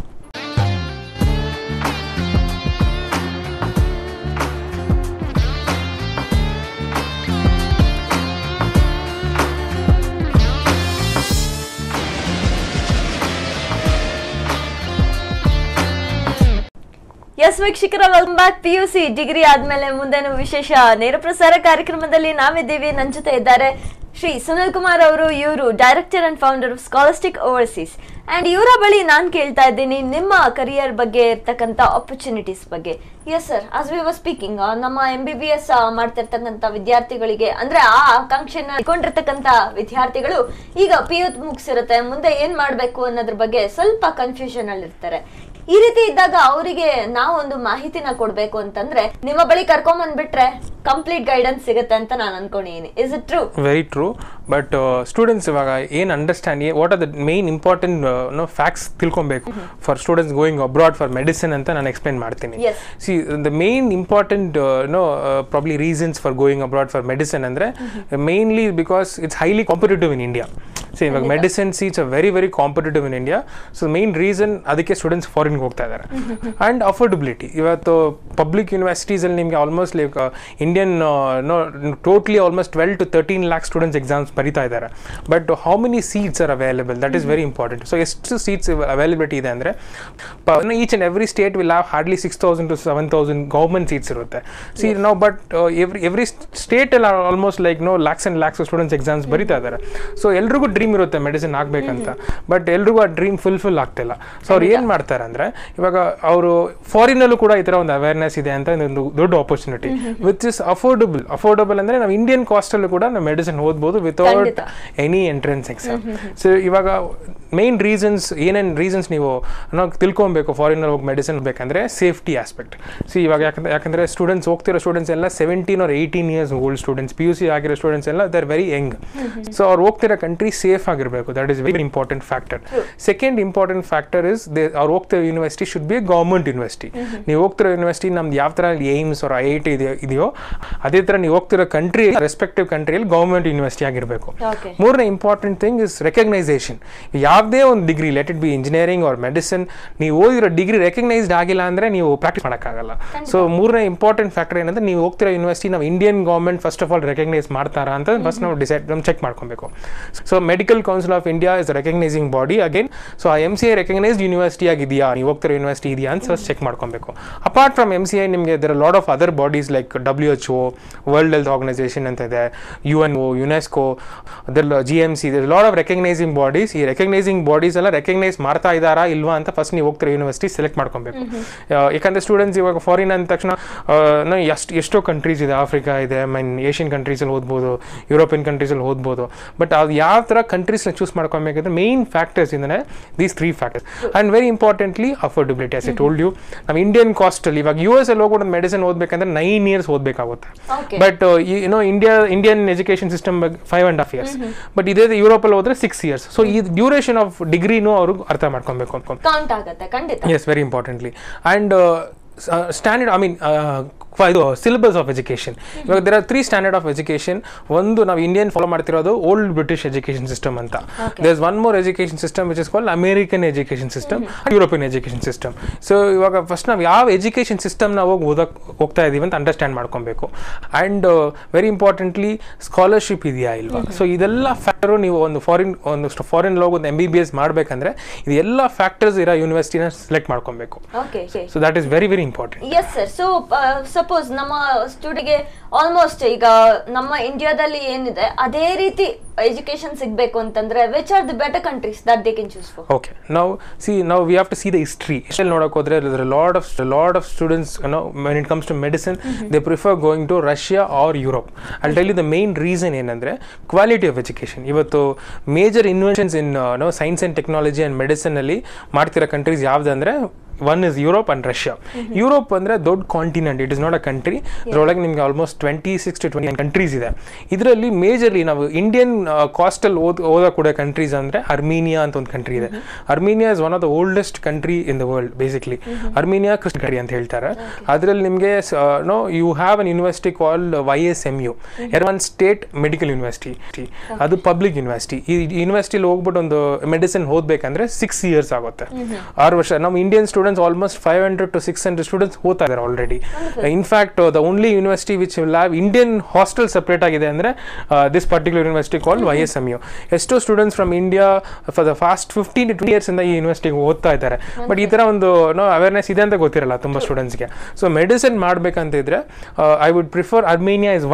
ಎಸ್ ವೀಕ್ಷಕರ welcome back P U C degree ಆದ್ಮೇಲೆ ಮುಂದೇನು ವಿಶೇಷ ನೇರ ಪ್ರಸಾರ ಕಾರ್ಯಕ್ರಮದಲ್ಲಿ ನಾವಿದ್ದೀವಿ ನನ್ನ ಜೊತೆ ಇದ್ದಾರೆ ಶ್ರೀ ಸುನಿಲ್ ಕುಮಾರ್ ಅವರು ಇವರು director and founder of Scholastic Overseas and ಇವರ ಬಳಿ ನಾನು ಕೇಳ್ತಾ ಇದ್ದೀನಿ ನಿಮ್ಮ ಕರಿಯರ್ ಬಗ್ಗೆ ಇರ್ತಕ್ಕಂಥ ಆಪರ್ಚುನಿಟೀಸ್ ಬಗ್ಗೆ yes sir as we were speaking ನಮ್ಮ ಎಂ ಬಿ ಬಿ ಎಸ್ ಮಾಡ್ತಿರ್ತಕ್ಕಂಥ ವಿದ್ಯಾರ್ಥಿಗಳಿಗೆ ಅಂದ್ರೆ ಆ ಆಕಾಂಕ್ಷೆನ ಇಟ್ಕೊಂಡಿರ್ತಕ್ಕಂಥ ವಿದ್ಯಾರ್ಥಿಗಳು ಈಗ ಪಿ ಯು ಮುಗಿಸಿರುತ್ತೆ ಮುಂದೆ ಏನ್ ಮಾಡ್ಬೇಕು ಅನ್ನೋದ್ರ ಬಗ್ಗೆ ಸ್ವಲ್ಪ ಕನ್ಫ್ಯೂಷನ್ ಅಲ್ಲಿ ಇರ್ತಾರೆ ಈ ರೀತಿ ಇದ್ದಾಗ ಅವರಿಗೆ ನಾವು ಒಂದು ಮಾಹಿತಿನ ಕೊಡ್ಬೇಕು ಅಂತಂದ್ರೆ ನಿಮ್ಮ ಬಳಿ ಕರ್ಕೊಂಡ್ ಬಂದ್ಬಿಟ್ರೆ ಕಂಪ್ಲೀಟ್ ಗೈಡೆನ್ಸ್ ಸಿಗುತ್ತೆ ಅಂತ ನಾನು ಅನ್ಕೊಂಡಿದೀನಿ is it true very true but students ಇವಾಗ ಏನು understand what are the main important no facts ತಿಳ್ಕೊಬೇಕು for students going abroad for medicine ಅಂತ ನಾನು ಎಕ್ಸ್ಪ್ಲೈನ್ ಮಾಡ್ತೀನಿ Yes. See the main important no probably reasons for going abroad for medicine ಅಂದರೆ mainly because it's highly competitive in India so ಇವಾಗ medicine seats very very competitive in India so main reason ಅದಕ್ಕೆ students ಫಾರಿನ್ಗೆ ಹೋಗ್ತಾ ಇದ್ದಾರೆ and affordability ಇವತ್ತು public ಯೂನಿವರ್ಸಿಟೀಸಲ್ಲಿ ನಿಮಗೆ almost like Indian no totally almost twelve to thirteen lakh students exams ಬರೀತಾ ಇದ್ದಾರೆ but how many seats are available that is very important so ಎಷ್ಟು ಸೀಟ್ಸ್ ಅವೈಲಬಿಲಿಟಿ ಇದೆ ಅಂದರೆ each and every state will have hardly six thousand to seven thousand government seats ಇರುತ್ತೆ see ನಾವು but every every ಸ್ಟೇಟಲ್ಲಿ almost like no lakhs and lakhs students exams ಬರೀತಾ ಇದ್ದಾರೆ so ಎಲ್ರಿಗೂ dream ಇರುತ್ತೆ ಮೆಡಿಸಿನ್ ಆಗಬೇಕಂತ ಬಟ್ ಎಲ್ರಿಗೂ ಆ ಡ್ರೀಮ್ ಫುಲ್ಫಿಲ್ ಆಗ್ತಿಲ್ಲ ಸೊ ಅವ್ರು ಏನು ಮಾಡ್ತಾರೆ ಅಂದರೆ ಇವಾಗ ಅವರು ಫಾರಿನಲ್ಲೂ ಕೂಡ ಈ ಥರ ಒಂದು ಅವೇರ್ನೆಸ್ ಇದೆ ಅಂತ ಒಂದು ದೊಡ್ಡ opportunity which is affordable affordable ಅಂದರೆ ನಾವು ಇಂಡಿಯನ್ ಕಾಸ್ಟಲ್ಲೂ ಕೂಡ ನಾವು ಮೆಡಿಸಿನ್ ಓದ್ಬೋದು ವಿತೌಟ್ ಖಂಡಿತ. ಎನಿ ಎಂಟ್ರೆನ್ಸ್ ಎಕ್ಸಾಮ್ ಸೊ ಇವಾಗ ಮೇನ್ ರೀಸನ್ಸ್ ಏನೇನು ರೀಸನ್ಸ್ ನೀವು ನಾವು ತಿಳ್ಕೊಬೇಕು ಫಾರಿನಲ್ಲಿ ಹೋಗಿ ಮೆಡಿಸಿನ್ ಬೇಕಂದ್ರೆ ಸೇಫ್ಟಿ ಆಸ್ಪೆಕ್ಟ್ ಸಿ ಇವಾಗ ಯಾಕಂದ್ರೆ ಯಾಕಂದರೆ ಸ್ಟೂಡೆಂಟ್ಸ್ ಹೋಗ್ತಿರೋ ಸ್ಟೂಡೆಂಟ್ಸ್ ಎಲ್ಲ seventeen or eighteen years old students P U C ಆಗಿರೋ ಸ್ಟೂಡೆಂಟ್ಸ್ ಎಲ್ಲ ದರ್ ವೆರಿ ಯಂಗ್ ಸೊ ಅವ್ರು ಹೋಗ್ತಿರೋ ಕಂಟ್ರಿ ಸೇಫ್ ಆಗಿರಬೇಕು that is very important factor second important factor is they ಅವ್ರು ಹೋಗ್ತಿರೋ university should be government university ನೀವು ಹೋಗ್ತಿರೋ university ನಮ್ದು ಯಾವ ಥರ ಏಮ್ಸ್ ಅವ್ರ ಐ ಐ ಟಿ ಇದೆಯೋ ಇದೆಯೋ ಅದೇ ಥರ ನೀವು ಹೋಗ್ತಿರೋ ಕಂಟ್ರಿ ರೆಸ್ಪೆಕ್ಟಿವ್ ಕಂಟ್ರಿಯಲ್ಲಿ ಗೌರ್ಮೆಂಟ್ ಯೂನಿವರ್ಸಿಟಿ ಆಗಿರಬೇಕು ಓಕೆ ಮೂರನೇ ಇಂಪಾರ್ಟೆಂಟ್ ಥಿಂಗ್ ಇಸ್ ರೆಕಗ್ನೈಸೇಷನ್ ಯಾವುದೇ ಒಂದು degree let it be engineering or medicine ನೀವು ಓದಿರೋ ಡಿಗ್ರಿ ರೆಕಗ್ನೈಸ್ಡ್ ಆಗಿಲ್ಲ ಅಂದರೆ ನೀವು ಪ್ರಾಕ್ಟೀಸ್ ಮಾಡೋಕ್ಕಾಗಲ್ಲ ಸೊ ಮೂರನೇ ಇಂಪಾರ್ಟೆಂಟ್ ಫ್ಯಾಕ್ಟರ್ ಏನಂದ್ರೆ ನೀವು ಹೋಗ್ತಿರೋ ಯೂನಿವರ್ಸಿಟಿ ನಾವು Indian government first of all recognise ಮಾಡ್ತಾರಾ ಅಂತ ಫಸ್ಟ್ ನಾವು ಡಿಸೈಡ್ ನಮ್ಮ ಚೆಕ್ ಮಾಡ್ಕೊಬೇಕು so Medical council of India is recognising body again so ಆ M C I recognised university ಆಗಿದೆಯಾ ನೀವು ಹೋಗ್ತಿರೋ ಯೂನಿವರ್ಸಿಟಿ ಇದೆಯಾ ಅಂತ ಫಸ್ಟ್ ಚೆಕ್ ಮಾಡ್ಕೊಬೇಕು apart from M C I ನಿಮಗೆ there lot of other bodies like W H O World Health Organisation ಅಂತ ಇದೆ ಯು ಎನ್ ಒ ಯುನೆಸ್ಕೋ ಅದೆಲ್ಲ G M C lot of recognising bodies ಈ recognising bodies ಎಲ್ಲ recognise ಮಾಡ್ತಾ ಇದ್ದಾರಾ ಇಲ್ವಾ ಅಂತ ಫಸ್ಟ್ ನೀವು ಹೋಗ್ತಿರೋ ಯೂನಿವರ್ಸಿಟಿ ಸೆಲೆಕ್ಟ್ ಮಾಡ್ಕೊಬೇಕು ಯಾಕಂದ್ರೆ ಸ್ಟೂಡೆಂಟ್ಸ್ ಇವಾಗ ಫಾರಿನ್ ಅಂದ ತಕ್ಷಣ ಎಷ್ಟು ಎಷ್ಟೋ ಕಂಟ್ರೀಸ್ ಇದೆ ಆಫ್ರಿಕಾ ಇದೆ ಮೀನ್ ಏಷ್ಯನ್ ಕಂಟ್ರೀಸಲ್ಲಿ ಓದ್ಬೋದು ಯುರೋಪಿಯನ್ ಕಂಟ್ರೀಸಲ್ಲಿ ಓದ್ಬೋದು ಬಟ್ ಅದು ಯಾವ ಥರ ಕಂಟ್ರೀಸ್ನ ಚೂಸ್ ಮಾಡ್ಕೊಬೇಕಂದ್ರೆ ಮೇನ್ ಫ್ಯಾಕ್ಟರ್ಸ್ ಇಂದನೇ these three factors and very importantly affordability as I told you ನಮ್ಮ ಇಂಡಿಯನ್ ಕಾಸ್ಟಲ್ಲಿ ಇವಾಗ ಯು ಎಸ್ ಅಲ್ಲಿ ಹೋಗ್ಬಿಟ್ಟು ಮೆಡಿಸಿನ್ ಓದಬೇಕಂದ್ರೆ ನೈನ್ ಇಯರ್ಸ್ ಓದಬೇಕಾಗುತ್ತೆ okay but you know India Indian education system five and half years but ಇದೇ ಯೂರೋಪಲ್ಲಿ ಹೋದ್ರೆ ಸಿಕ್ಸ್ ಇಯರ್ಸ್ ಸೊ ಈ ಡ್ಯೂರೇಷನ್ ಆಫ್ ಡಿಗ್ರಿನೂ ಅವರು ಅರ್ಥ ಮಾಡ್ಕೊಬೇಕು ಅನ್ಕೊಂಡು ಕೌಂಟ್ ಆಗತ್ತೆ ಖಂಡಿತ yes very importantly and standard I ಮೀನ್ ಇದು ಸಿಲೆಬಸ್ ಆಫ್ ಎಜುಕೇಷನ್ ಇವಾಗ there are three standard of education ಒಂದು ನಾವು ಇಂಡಿಯನ್ ಫಾಲೋ ಮಾಡ್ತಿರೋದು ಓಲ್ಡ್ ಬ್ರಿಟಿಷ್ ಎಜುಕೇಷನ್ ಸಿಸ್ಟಮ್ ಅಂತ there is one more education system which is called American education system European education system so ಇವಾಗ first ನಾವು ಯಾವ education system ನಾವು ಹೋಗಿ ಓದಕ್ ಹೋಗ್ತಾ ಇದೀವಿ ಅಂತ ಅಂಡರ್ಸ್ಟ್ಯಾಂಡ್ ಮಾಡ್ಕೊಬೇಕು ಆ್ಯಂಡ್ ವೆರಿ ಇಂಪಾರ್ಟೆಂಟ್ಲಿ ಸ್ಕಾಲರ್ಶಿಪ್ ಇದೆಯಾ ಇಲ್ವಾ ಸೊ ಇದೆಲ್ಲ ಫ್ಯಾಕ್ಟರು ನೀವು ಒಂದು ಫಾರಿನ್ ಒಂದು ಫಾರಿನ್ ಹೋಗಿ ಒಂದು ಎಂ ಬಿ ಬಿ ಎಸ್ ಮಾಡಬೇಕಂದ್ರೆ ಇದೆಲ್ಲ ಫ್ಯಾಕ್ಟರ್ಸ್ ಇರೋ ಯೂನಿವರ್ಸಿಟಿನ ಸೆಲೆಕ್ಟ್ ಮಾಡ್ಕೊಬೇಕು okay so that is very very important yes sir so suppose ನಮ್ಮ ಸ್ಟೂಡಿಗೆ ಆಲ್ಮೋಸ್ಟ್ ಈಗ ನಮ್ಮ ಇಂಡಿಯಾದಲ್ಲಿ ಏನಿದೆ ಅದೇ ರೀತಿ ಎಜುಕೇಶನ್ ಸಿಗ್ಬೇಕು ಅಂತಂದ್ರೆ which are the better countries that they can choose for okay ನಾವು ಸಿ ನಾವು we have to see the history ಎಷ್ಟಲ್ಲಿ ನೋಡಕ್ ಹೋದ್ರೆ lot of lot of students no when it comes to medicine they prefer going to Russia or Europe ಅಲ್ಲಿ tell the main reason ಏನಂದ್ರೆ quality of education ಇವತ್ತು major inventions in no science and technology and medicine ಅಲ್ಲಿ ಮಾಡ್ತಿರೋ countries ಯಾವ್ದಂದ್ರೆ one is Europe and Russia Europe ಅಂದ್ರೆ ದೊಡ್ಡ continent it is not a country ಅದರೊಳಗೆ ನಿಮಗೆ almost twenty six to twenty countries ಇದೆ ಇದರಲ್ಲಿ ಮೇಜರ್ಲಿ ನಾವು ಇಂಡಿಯನ್ ಕಾಸ್ಟಲ್ಲಿ ಓದ್ ಓದೋ ಕೂಡ ಕಂಟ್ರೀಸ್ ಅಂದ್ರೆ ಅರ್ಮೀನಿಯಾ ಅಂತ ಒಂದು ಕಂಟ್ರಿ ಇದೆ Armenia is one of the oldest country in the world basically Armenia Christ country ಅಂತ ಹೇಳ್ತಾರೆ ಅದರಲ್ಲಿ ನಿಮಗೆ no you have an university called Y S M U one state medical university ಅದು ಪಬ್ಲಿಕ್ ಯೂನಿವರ್ಸಿಟಿ ಈ ಯೂನಿವರ್ಸಿಟಿಲಿ ಹೋಗ್ಬಿಟ್ಟು ಒಂದು ಮೆಡಿಸಿನ್ ಓದಬೇಕಂದ್ರೆ ಸಿಕ್ಸ್ ಇಯರ್ಸ್ ಆಗುತ್ತೆ ಆರು ವರ್ಷ ನಮ್ಮ Indian students almost five hundred to six hundred students ಓದ್ತಾ ಇದ್ದಾರೆ already in fact the only university which will have Indian hostel separate ಆಗಿದೆ ಅಂದರೆ this particular university called Y S M U ಎಷ್ಟೋ students from India for the past fifteen to twenty years ಇಂದ ಈ ಯೂನಿವರ್ಸಿಟಿಗೆ ಓದ್ತಾ ಇದ್ದಾರೆ but ಈ ಥರ ಒಂದು ನೋ ಅವೇರ್ನೆಸ್ ಇದೆ ಅಂತ ಗೊತ್ತಿರಲ್ಲ ತುಂಬ ಸ್ಟೂಡೆಂಟ್ಸ್ಗೆ ಸೊ ಮೆಡಿಸಿನ್ ಮಾಡಬೇಕಂತ ಇದ್ರೆ I would prefer Armenia is one country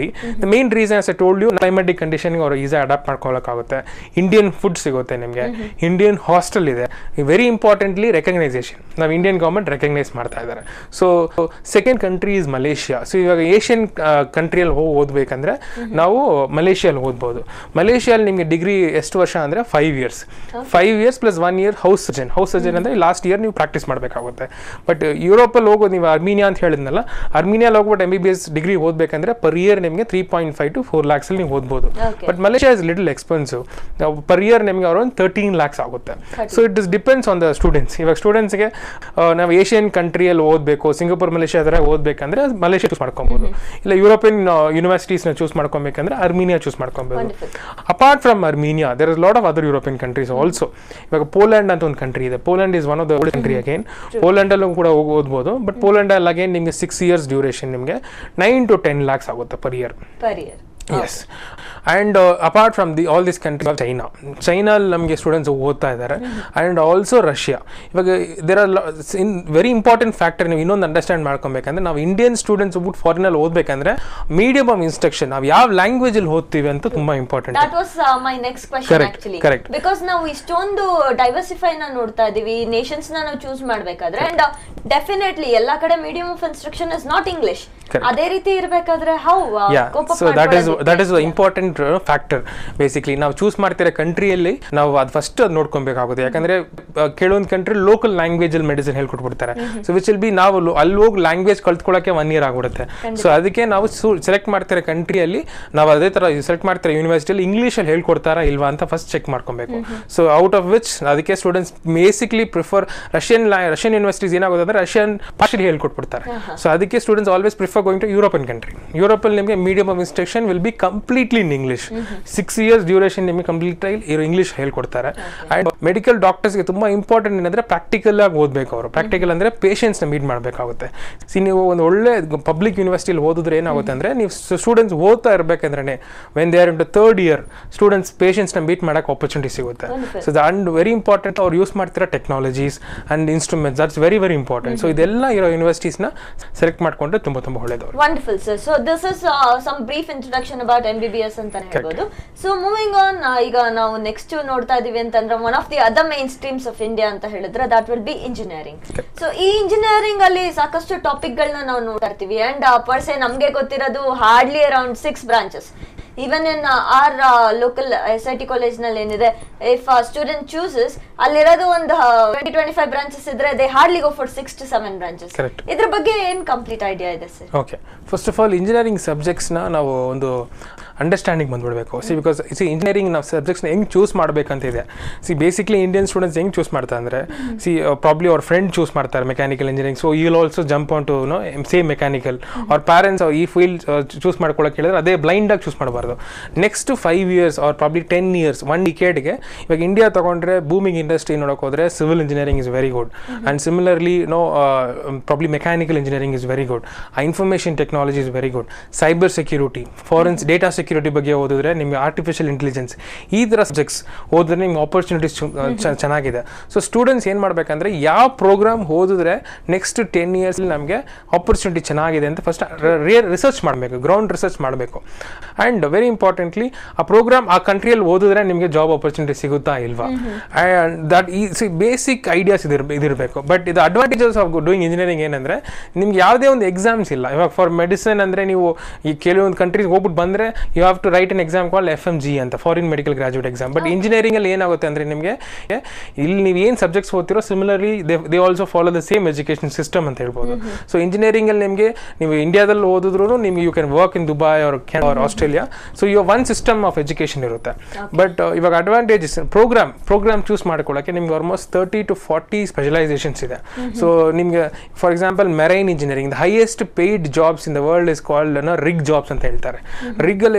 ಮಾಡಿ the main reason as I told you climatic ಕಂಡೀಷನ್ಗೆ ಅವರು ಈಸಿ ಅಡಾಪ್ಟ್ ಮಾಡ್ಕೊಳ್ಳೋಕ್ಕಾಗುತ್ತೆ ಇಂಡಿಯನ್ ಫುಡ್ ಸಿಗುತ್ತೆ ನಿಮಗೆ ಇಂಡಿಯನ್ ಹಾಸ್ಟೆಲ್ ಇದೆ ವೆರಿ ಇಂಪಾರ್ಟೆಂಟ್ಲಿ ರೆಕಗ್ನೈಸೇಷನ್ ನಾವು ಇಂಡಿಯನ್ ಗೌರ್ಮೆಂಟ್ ರೆಕಗ್ನೈಸ್ ಮಾಡ್ತಾ ಇದ್ದಾರೆ so second country is Malaysia so ಇವಾಗ ಏಷ್ಯನ್ ಕಂಟ್ರಿಯಲ್ಲಿ ಹೋಗಿ ಓದಬೇಕಂದ್ರೆ ನಾವು ಮಲೇಷಿಯಲ್ಲಿ ಓದ್ಬೋದು ಮಲೇಷಿಯಲ್ಲಿ ನಿಮಗೆ ಡಿಗ್ರಿ ಎಷ್ಟು ವರ್ಷ ಅಂದರೆ five years five years plus one year house surgeon house surgeon ಅಂದರೆ ಲಾಸ್ಟ್ ಇಯರ್ ನೀವು ಪ್ರಾಕ್ಟೀಸ್ ಮಾಡಬೇಕಾಗುತ್ತೆ ಬಟ್ ಯುರೋಪಲ್ಲಿ ಹೋಗೋದು ನೀವು ಅರ್ಮೀನಿಯಾ ಅಂತ ಹೇಳಿದ್ನಲ್ಲ ಅರ್ಮೀನಿಯಲ್ಲಿ ಹೋಗ್ಬಿಟ್ಟು M B B S degree ಓದಬೇಕಂದ್ರೆ ಪರ್ ಇಯರ್ ನಿಮಗೆ three point five to four ಲ್ಯಾಕ್ಸಲ್ಲಿ ನೀವು ಓದ್ಬೋದು Okay. But Malaysia is little expensive per year ನಿಮಗೆ ಅರೌಂಡ್ ತರ್ಟೀನ್ ಲ್ಯಾಕ್ಸ್ ಆಗುತ್ತೆ so it is depends on the students ಇವಾಗ ಸ್ಟೂಡೆಂಟ್ಸ್ಗೆ ನಾವು ಏಷ್ಯನ್ ಕಂಟ್ರಿಯಲ್ಲಿ ಓದಬೇಕು ಸಿಂಗಾಪುರ್ ಮಲೇಷಿಯಾ ಥರ ಓದಬೇಕಂದ್ರೆ ಮಲೇಷಿಯಾ ಚೂಸ್ ಮಾಡ್ಕೊಬೋದು ಇಲ್ಲ ಯುರೋಪಿಯನ್ ಯೂನಿವರ್ಸಿಟೀಸ್ನ ಚೂಸ್ ಮಾಡ್ಕೊಬೇಕಂದ್ರೆ ಅರ್ಮೀನಿಯಾ ಚೂಸ್ ಮಾಡ್ಕೊಬೋದು Wonderful. Apart from Armenia there is lot of other European countries also ಇವಾಗ ಪೋಲೆಂಡ್ ಅಂತ ಒಂದು ಕಂಟ್ರಿ ಇದೆ Poland is one of the old country again ಪೋಲೆಂಡಲ್ಲೂ ಕೂಡ ಹೋಗಿ ಓದ್ಬೋದು ಬಟ್ ಪೋಲೆಂಡಲ್ಲಿ ಅಗೇನ್ ನಿಮಗೆ ಸಿಕ್ಸ್ ಇಯರ್ಸ್ ಡ್ಯೂರೇಷನ್ ನಿಮಗೆ ನೈನ್ ಟು ಟೆನ್ ಲ್ಯಾಕ್ಸ್ ಆಗುತ್ತೆ per year per year yes and apart from the all this country China ಚೈನಲ್ಲಿ ನಮಗೆ ಸ್ಟೂಡೆಂಟ್ಸ್ ಓದ್ತಾ ಇದ್ದಾರೆ ಆ್ಯಂಡ್ ಆಲ್ಸೋ ರಷ್ಯಾ ಇವಾಗ there are in very important factor ನೀವು ಇನ್ನೊಂದು ಅಂಡರ್ಸ್ಟ್ಯಾಂಡ್ ಮಾಡ್ಕೊಬೇಕಂದ್ರೆ ನಾವು ಇಂಡಿಯನ್ ಸ್ಟೂಡೆಂಟ್ಸ್ ಹೋಗ್ಬಿಟ್ಟು ಫಾರಿನಲ್ಲಿ ಓದಬೇಕಂದ್ರೆ ಮೀಡಿಯಮ್ ಆಫ್ ಇನ್ಸ್ಟ್ರಕ್ಷನ್ ನಾವು ಯಾವ ಲ್ಯಾಂಗ್ವೇಜಲ್ಲಿ ಓದ್ತೀವಿ ಅಂತ ತುಂಬ important that was my next question Correct, actually correct. Because ನಾವು ಇಷ್ಟೊಂದು ಡೈವರ್ಸಿಫೈ ನ ನೋಡ್ತಾ ಇದೀವಿ ನೇಷನ್ಸ್ ನ ನಾವು ಚೂಸ್ ಮಾಡ್ಬೇಕಾದ್ರೆ ಅಂಡ್ ಡೆಫಿನೆಟ್ಲಿ ಎಲ್ಲಾ ಕಡೆ medium of instruction is not English Correct. ಅದೇ ರೀತಿ ಇರ್ಬೇಕಾದ್ರೆ how yeah so that is that is important factor basically ನಾವು ಚೂಸ್ ಮಾಡ್ತಿರೋ ಕಂಟ್ರಿಯಲ್ಲಿ ನಾವು ಅದು ಫಸ್ಟ್ ಅದು ನೋಡ್ಕೊಬೇಕಾಗುತ್ತೆ ಯಾಕಂದ್ರೆ ಆ, ಕೆಲವೊಂದು ಕಂಟ್ರಿ ಲೋಕಲ್ ಲ್ಯಾಂಗ್ವೇಜ್ ಅಲ್ಲಿ ಮೆಡಿಸಿನ್ ಹೇಳ್ಕೊಟ್ಬಿಡ್ತಾರೆ ಸೊ ವಿಚ್ ವಿಲ್ ಬಿ ನಾವು lo- ಅಲ್ಲಿ ಹೋಗಿ ಲ್ಯಾಂಗ್ವೇಜ್ ಕಲ್ತ್ಕೊಳ್ಳೋಕೆ ಒನ್ ಇಯರ್ ಆಗ್ಬಿಡುತ್ತೆ ಸೊ ಅದಕ್ಕೆ ನಾವು ಸೆಲೆಕ್ಟ್ ಮಾಡ್ತಿರೋ ಕಂಟ್ರಿಯಲ್ಲಿ ನಾವು ಅದೇ ತರ ಸೆಲೆಕ್ಟ್ ಮಾಡ್ತಿರೋ ಯೂನಿವರ್ಸಿಟಿಯಲ್ಲಿ ಇಂಗ್ಲೀಷಲ್ಲಿ ಹೇಳ್ಕೊಡ್ತಾರಾ ಇಲ್ವಾ ಅಂತ ಫಸ್ಟ್ ಚೆಕ್ ಮಾಡ್ಕೊಬೇಕು ಸೊ ಔಟ್ ಆಫ್ ವಿಚ್ ಅದಕ್ಕೆ students basically prefer Russian Russian universities ಏನಾಗುತ್ತೆ ಅಂದ್ರೆ ರಷ್ಯನ್ ಭಾಷೆಲಿ ಹೇಳ್ಕೊಟ್ಬಿಡ್ತಾರೆ ಸೊ ಅದಕ್ಕೆ students always prefer going to European country ಯುರೋಪಲ್ಲಿ ನಿಮಗೆ medium of instruction will be completely in English six years duration ನಿಮಗೆ ಕಂಪ್ಲೀಟ್ ಆಗಿ ಇಂಗ್ಲಿಷ್ ಹೇಳ್ಕೊಡ್ತಾರೆ ಅಂಡ್ ಮೆಡಿಕಲ್ ಡಾಕ್ಟರ್ಸ್ಗೆ ತುಂಬಾ ಇಂಪಾರ್ಟೆಂಟ್ ಏನಂದ್ರೆ ಪ್ರಾಕ್ಟಿಕಲ್ ಆಗಿ ಓದಬೇಕು ಅವರು ಪ್ರಾಕ್ಟಿಕಲ್ ಅಂದ್ರೆ patients ನ ಮೀಟ್ ಮಾಡಬೇಕಾಗುತ್ತೆ ಸಿ ನೀವು ಒಂದು ಒಳ್ಳೆ ಪಬ್ಲಿಕ್ ಯೂನಿವರ್ಸಿಟಿಲಿ ಓದಿದ್ರೆ ಏನಾಗುತ್ತೆ ಅಂದ್ರೆ ನೀವು ಸ್ಟೂಡೆಂಟ್ಸ್ ಓದ್ತಾ ಇರಬೇಕಂದ್ರೆ when they are in third year students ನ ಮೀಟ್ ಮಾಡಕ್ಕೆ ಆಪರ್ಚುನಿಟಿ ಸಿಗುತ್ತೆ ಸೊ ಅಂಡ್ ವೆರಿ ಇಂಪಾರ್ಟೆಂಟ್ ಅವ್ರು ಯೂಸ್ ಮಾಡ್ತಿರೋ technologies and instruments that's very very important so ಇದೆಲ್ಲ ಇರೋ ಯೂನಿವರ್ಸಿಟೀಸ್ನ ಸೆಲೆಕ್ಟ್ ಮಾಡ್ಕೊಂಡ್ರೆ ತುಂಬಾ ತುಂಬಾ ಒಳ್ಳೇದು wonderful sir so this is some brief introduction about M B B S ಅಂತಾನೆ ಹೇಳ್ಬೋದು ಸೊ ಮೂವಿಂಗ್ ಆನ್ ಈಗ ನಾವು ನೆಕ್ಸ್ಟ್ ನೋಡ್ತಾ ಇದೀವಿ ಅಂತಂದ್ರೆ one of the other main streams of India ಅಂತ ಹೇಳಿದ್ರೆ that will be engineering so ಈ ಇಂಜಿನಿಯರಿಂಗ್ ಅಲ್ಲಿ ಸಾಕಷ್ಟು ಟಾಪಿಕ್ ಗಳನ್ನ ನಾವು ನೋಡ್ತಾ ಇರ್ತೀವಿ ಅಂಡ್ ಪರ್ಸೆ ನಮ್ಗೆ ಗೊತ್ತಿರೋದು hardly around six branches even in our local S I T college ನಲ್ಲಿ ಏನಿದೆ ಇಫ್ ಸ್ಟೂಡೆಂಟ್ ಚೂಸಸ್ ಅಲ್ಲಿರೋದು ಒಂದು ಟ್ವೆಂಟಿ ಟ್ವೆಂಟಿ ಫೈವ್ ಬ್ರಾಂಚಸ್ ಇದ್ರೆ they hardly go for six to seven branches Correct. ಇದ್ರ ಬಗ್ಗೆ ಏನ್ ಕಂಪ್ಲೀಟ್ ಐಡಿಯಾ ಇದೆ sir okay first of all engineering ಸಬ್ಜೆಕ್ಟ್ಸ್ನ ನಾವು ಒಂದು ಅಂಡರ್ಸ್ಟ್ಯಾಂಡಿಂಗ್ ಬಂದ್ಬಿಡ್ಬೇಕು ಸಿ ಬಿಕಾಸ್ ಸಿ ಇಂಜಿನಿಯರಿಂಗ್ ನಾವು ಸಬ್ಜೆಕ್ಟ್ಸ್ನ ಹೆಂಗೆ ಚೂಸ್ ಮಾಡಬೇಕಂತ ಇದೆ ಸಿ ಬೇಸಿಕ್ಲಿ ಇಂಡಿಯನ್ ಸ್ಟೂಡೆಂಟ್ಸ್ ಹೆಂಗೆ ಚೂಸ್ ಮಾಡ್ತಾರೆ ಅಂದರೆ ಸಿ ಪ್ರಾಬ್ಲಿ ಅವ್ರ ಫ್ರೆಂಡ್ ಚೂಸ್ ಮಾಡ್ತಾರೆ mechanical engineering so you also jump on to know same mechanical ಅವ್ರ ಪ್ಯಾರೆಂಟ್ಸ್ ಈ ಫೀಲ್ಡ್ ಚೂಸ್ ಮಾಡ್ಕೊಳಕ್ಕೆ ಹೇಳಿದ್ರೆ ಅದೇ ಬ್ಲೈಂಡಾಗಿ ಚೂಸ್ ಮಾಡಬಾರ್ದು next five years or probably ten years one ಡಿಕೇಡ್ಗೆ ಇವಾಗ ಇಂಡಿಯಾ ತಗೊಂಡ್ರೆ ಬೂಮಿಂಗ್ ಇಂಡಸ್ಟ್ರಿ ನೋಡೋಕೆ ಹೋದ್ರೆ civil engineering is very good and similarly know probably mechanical engineering is very good information technology is very good cyber security forensic data security ಬಗ್ಗೆ ಓದಿದ್ರೆ ನಿಮಗೆ artificial intelligence ಈ ಥರ ಸಬ್ಜೆಕ್ಟ್ಸ್ ಓದಿದ್ರೆ ನಿಮ್ಗೆ ಆಪರ್ಚುನಿಟೀಸ್ ಚೆನ್ನಾಗಿದೆ ಸೊ ಸ್ಟೂಡೆಂಟ್ಸ್ ಏನು ಮಾಡಬೇಕಂದ್ರೆ ಯಾವ ಪ್ರೋಗ್ರಾಮ್ ಓದಿದ್ರೆ ನೆಕ್ಸ್ಟ್ ಟೆನ್ ಇಯರ್ಸ್ಲಿ ನಮಗೆ ಆಪರ್ಚುನಿಟಿ ಚೆನ್ನಾಗಿದೆ ಅಂತ ಫಸ್ಟ್ ರಿಸರ್ಚ್ ಮಾಡಬೇಕು ಗ್ರೌಂಡ್ ರಿಸರ್ಚ್ ಮಾಡಬೇಕು ಆ್ಯಂಡ್ ವೆರಿ ಇಂಪಾರ್ಟೆಂಟ್ಲಿ ಆ ಪ್ರೋಗ್ರಾಮ್ ಆ ಕಂಟ್ರಿಯಲ್ಲಿ ಓದಿದ್ರೆ ನಿಮಗೆ ಜಾಬ್ ಆಪರ್ಚುನಿಟಿ ಸಿಗುತ್ತಾ ಇಲ್ವಾ ಆ್ಯಂಡ್ ದಟ್ ಈ ಸಿ ಬೇಸಿಕ್ ಐಡಿಯಾಸ್ ಇದಿರ್ ಇದಿರಬೇಕು ಬಟ್ ಇದು ಅಡ್ವಾಂಟೇಜಸ್ ಆಫ್ ಡೂಯಿಂಗ್ ಇಂಜಿನಿಯರಿಂಗ್ ಏನಂದರೆ ನಿಮ್ಗೆ ಯಾವುದೇ ಒಂದು ಎಕ್ಸಾಮ್ಸ್ ಇಲ್ಲ ಇವಾಗ ಫಾರ್ ಮೆಡಿಸಿನ್ ಅಂದರೆ ನೀವು ಈ ಕೆಲವೊಂದು ಕಂಟ್ರೀಸ್ ಹೋಗ್ಬಿಟ್ಟು ಬಂದರೆ you have to write an exam call F M G ಅಂತ foreign medical graduate exam but ಇಂಜಿನಿಯರಿಂಗಲ್ಲಿ ಏನಾಗುತ್ತೆ ಅಂದರೆ ನಿಮಗೆ ಇಲ್ಲಿ ನೀವು ಏನು ಸಬ್ಜೆಕ್ಟ್ಸ್ ಓದ್ತಿರೋ similarly they they also follow the same education system ಅಂತ ಹೇಳ್ಬೋದು ಸೊ ಇಂಜಿನಿಯರಿಂಗಲ್ಲಿ ನಿಮಗೆ ನೀವು ಇಂಡಿಯಾದಲ್ಲಿ ಓದಿದ್ರು ನಿಮ್ಗೆ you can work in Dubai or or Australia so you one system of education ಇರುತ್ತೆ ಬಟ್ ಇವಾಗ ಅಡ್ವಾಂಟೇಜಸ್ ಪ್ರೋಗ್ರಾಮ್ ಪ್ರೋಗ್ರಾಮ್ ಚೂಸ್ ಮಾಡ್ಕೊಳ್ಳೋಕೆ ನಿಮ್ಗೆ almost thirty to forty specializations ಇದೆ ಸೊ ನಿಮ್ಗೆ for example marine engineering the highest paid jobs in the world is called rig jobs ಅಂತ ಹೇಳ್ತಾರೆ ರಿಗ್ ಅಲ್ಲಿ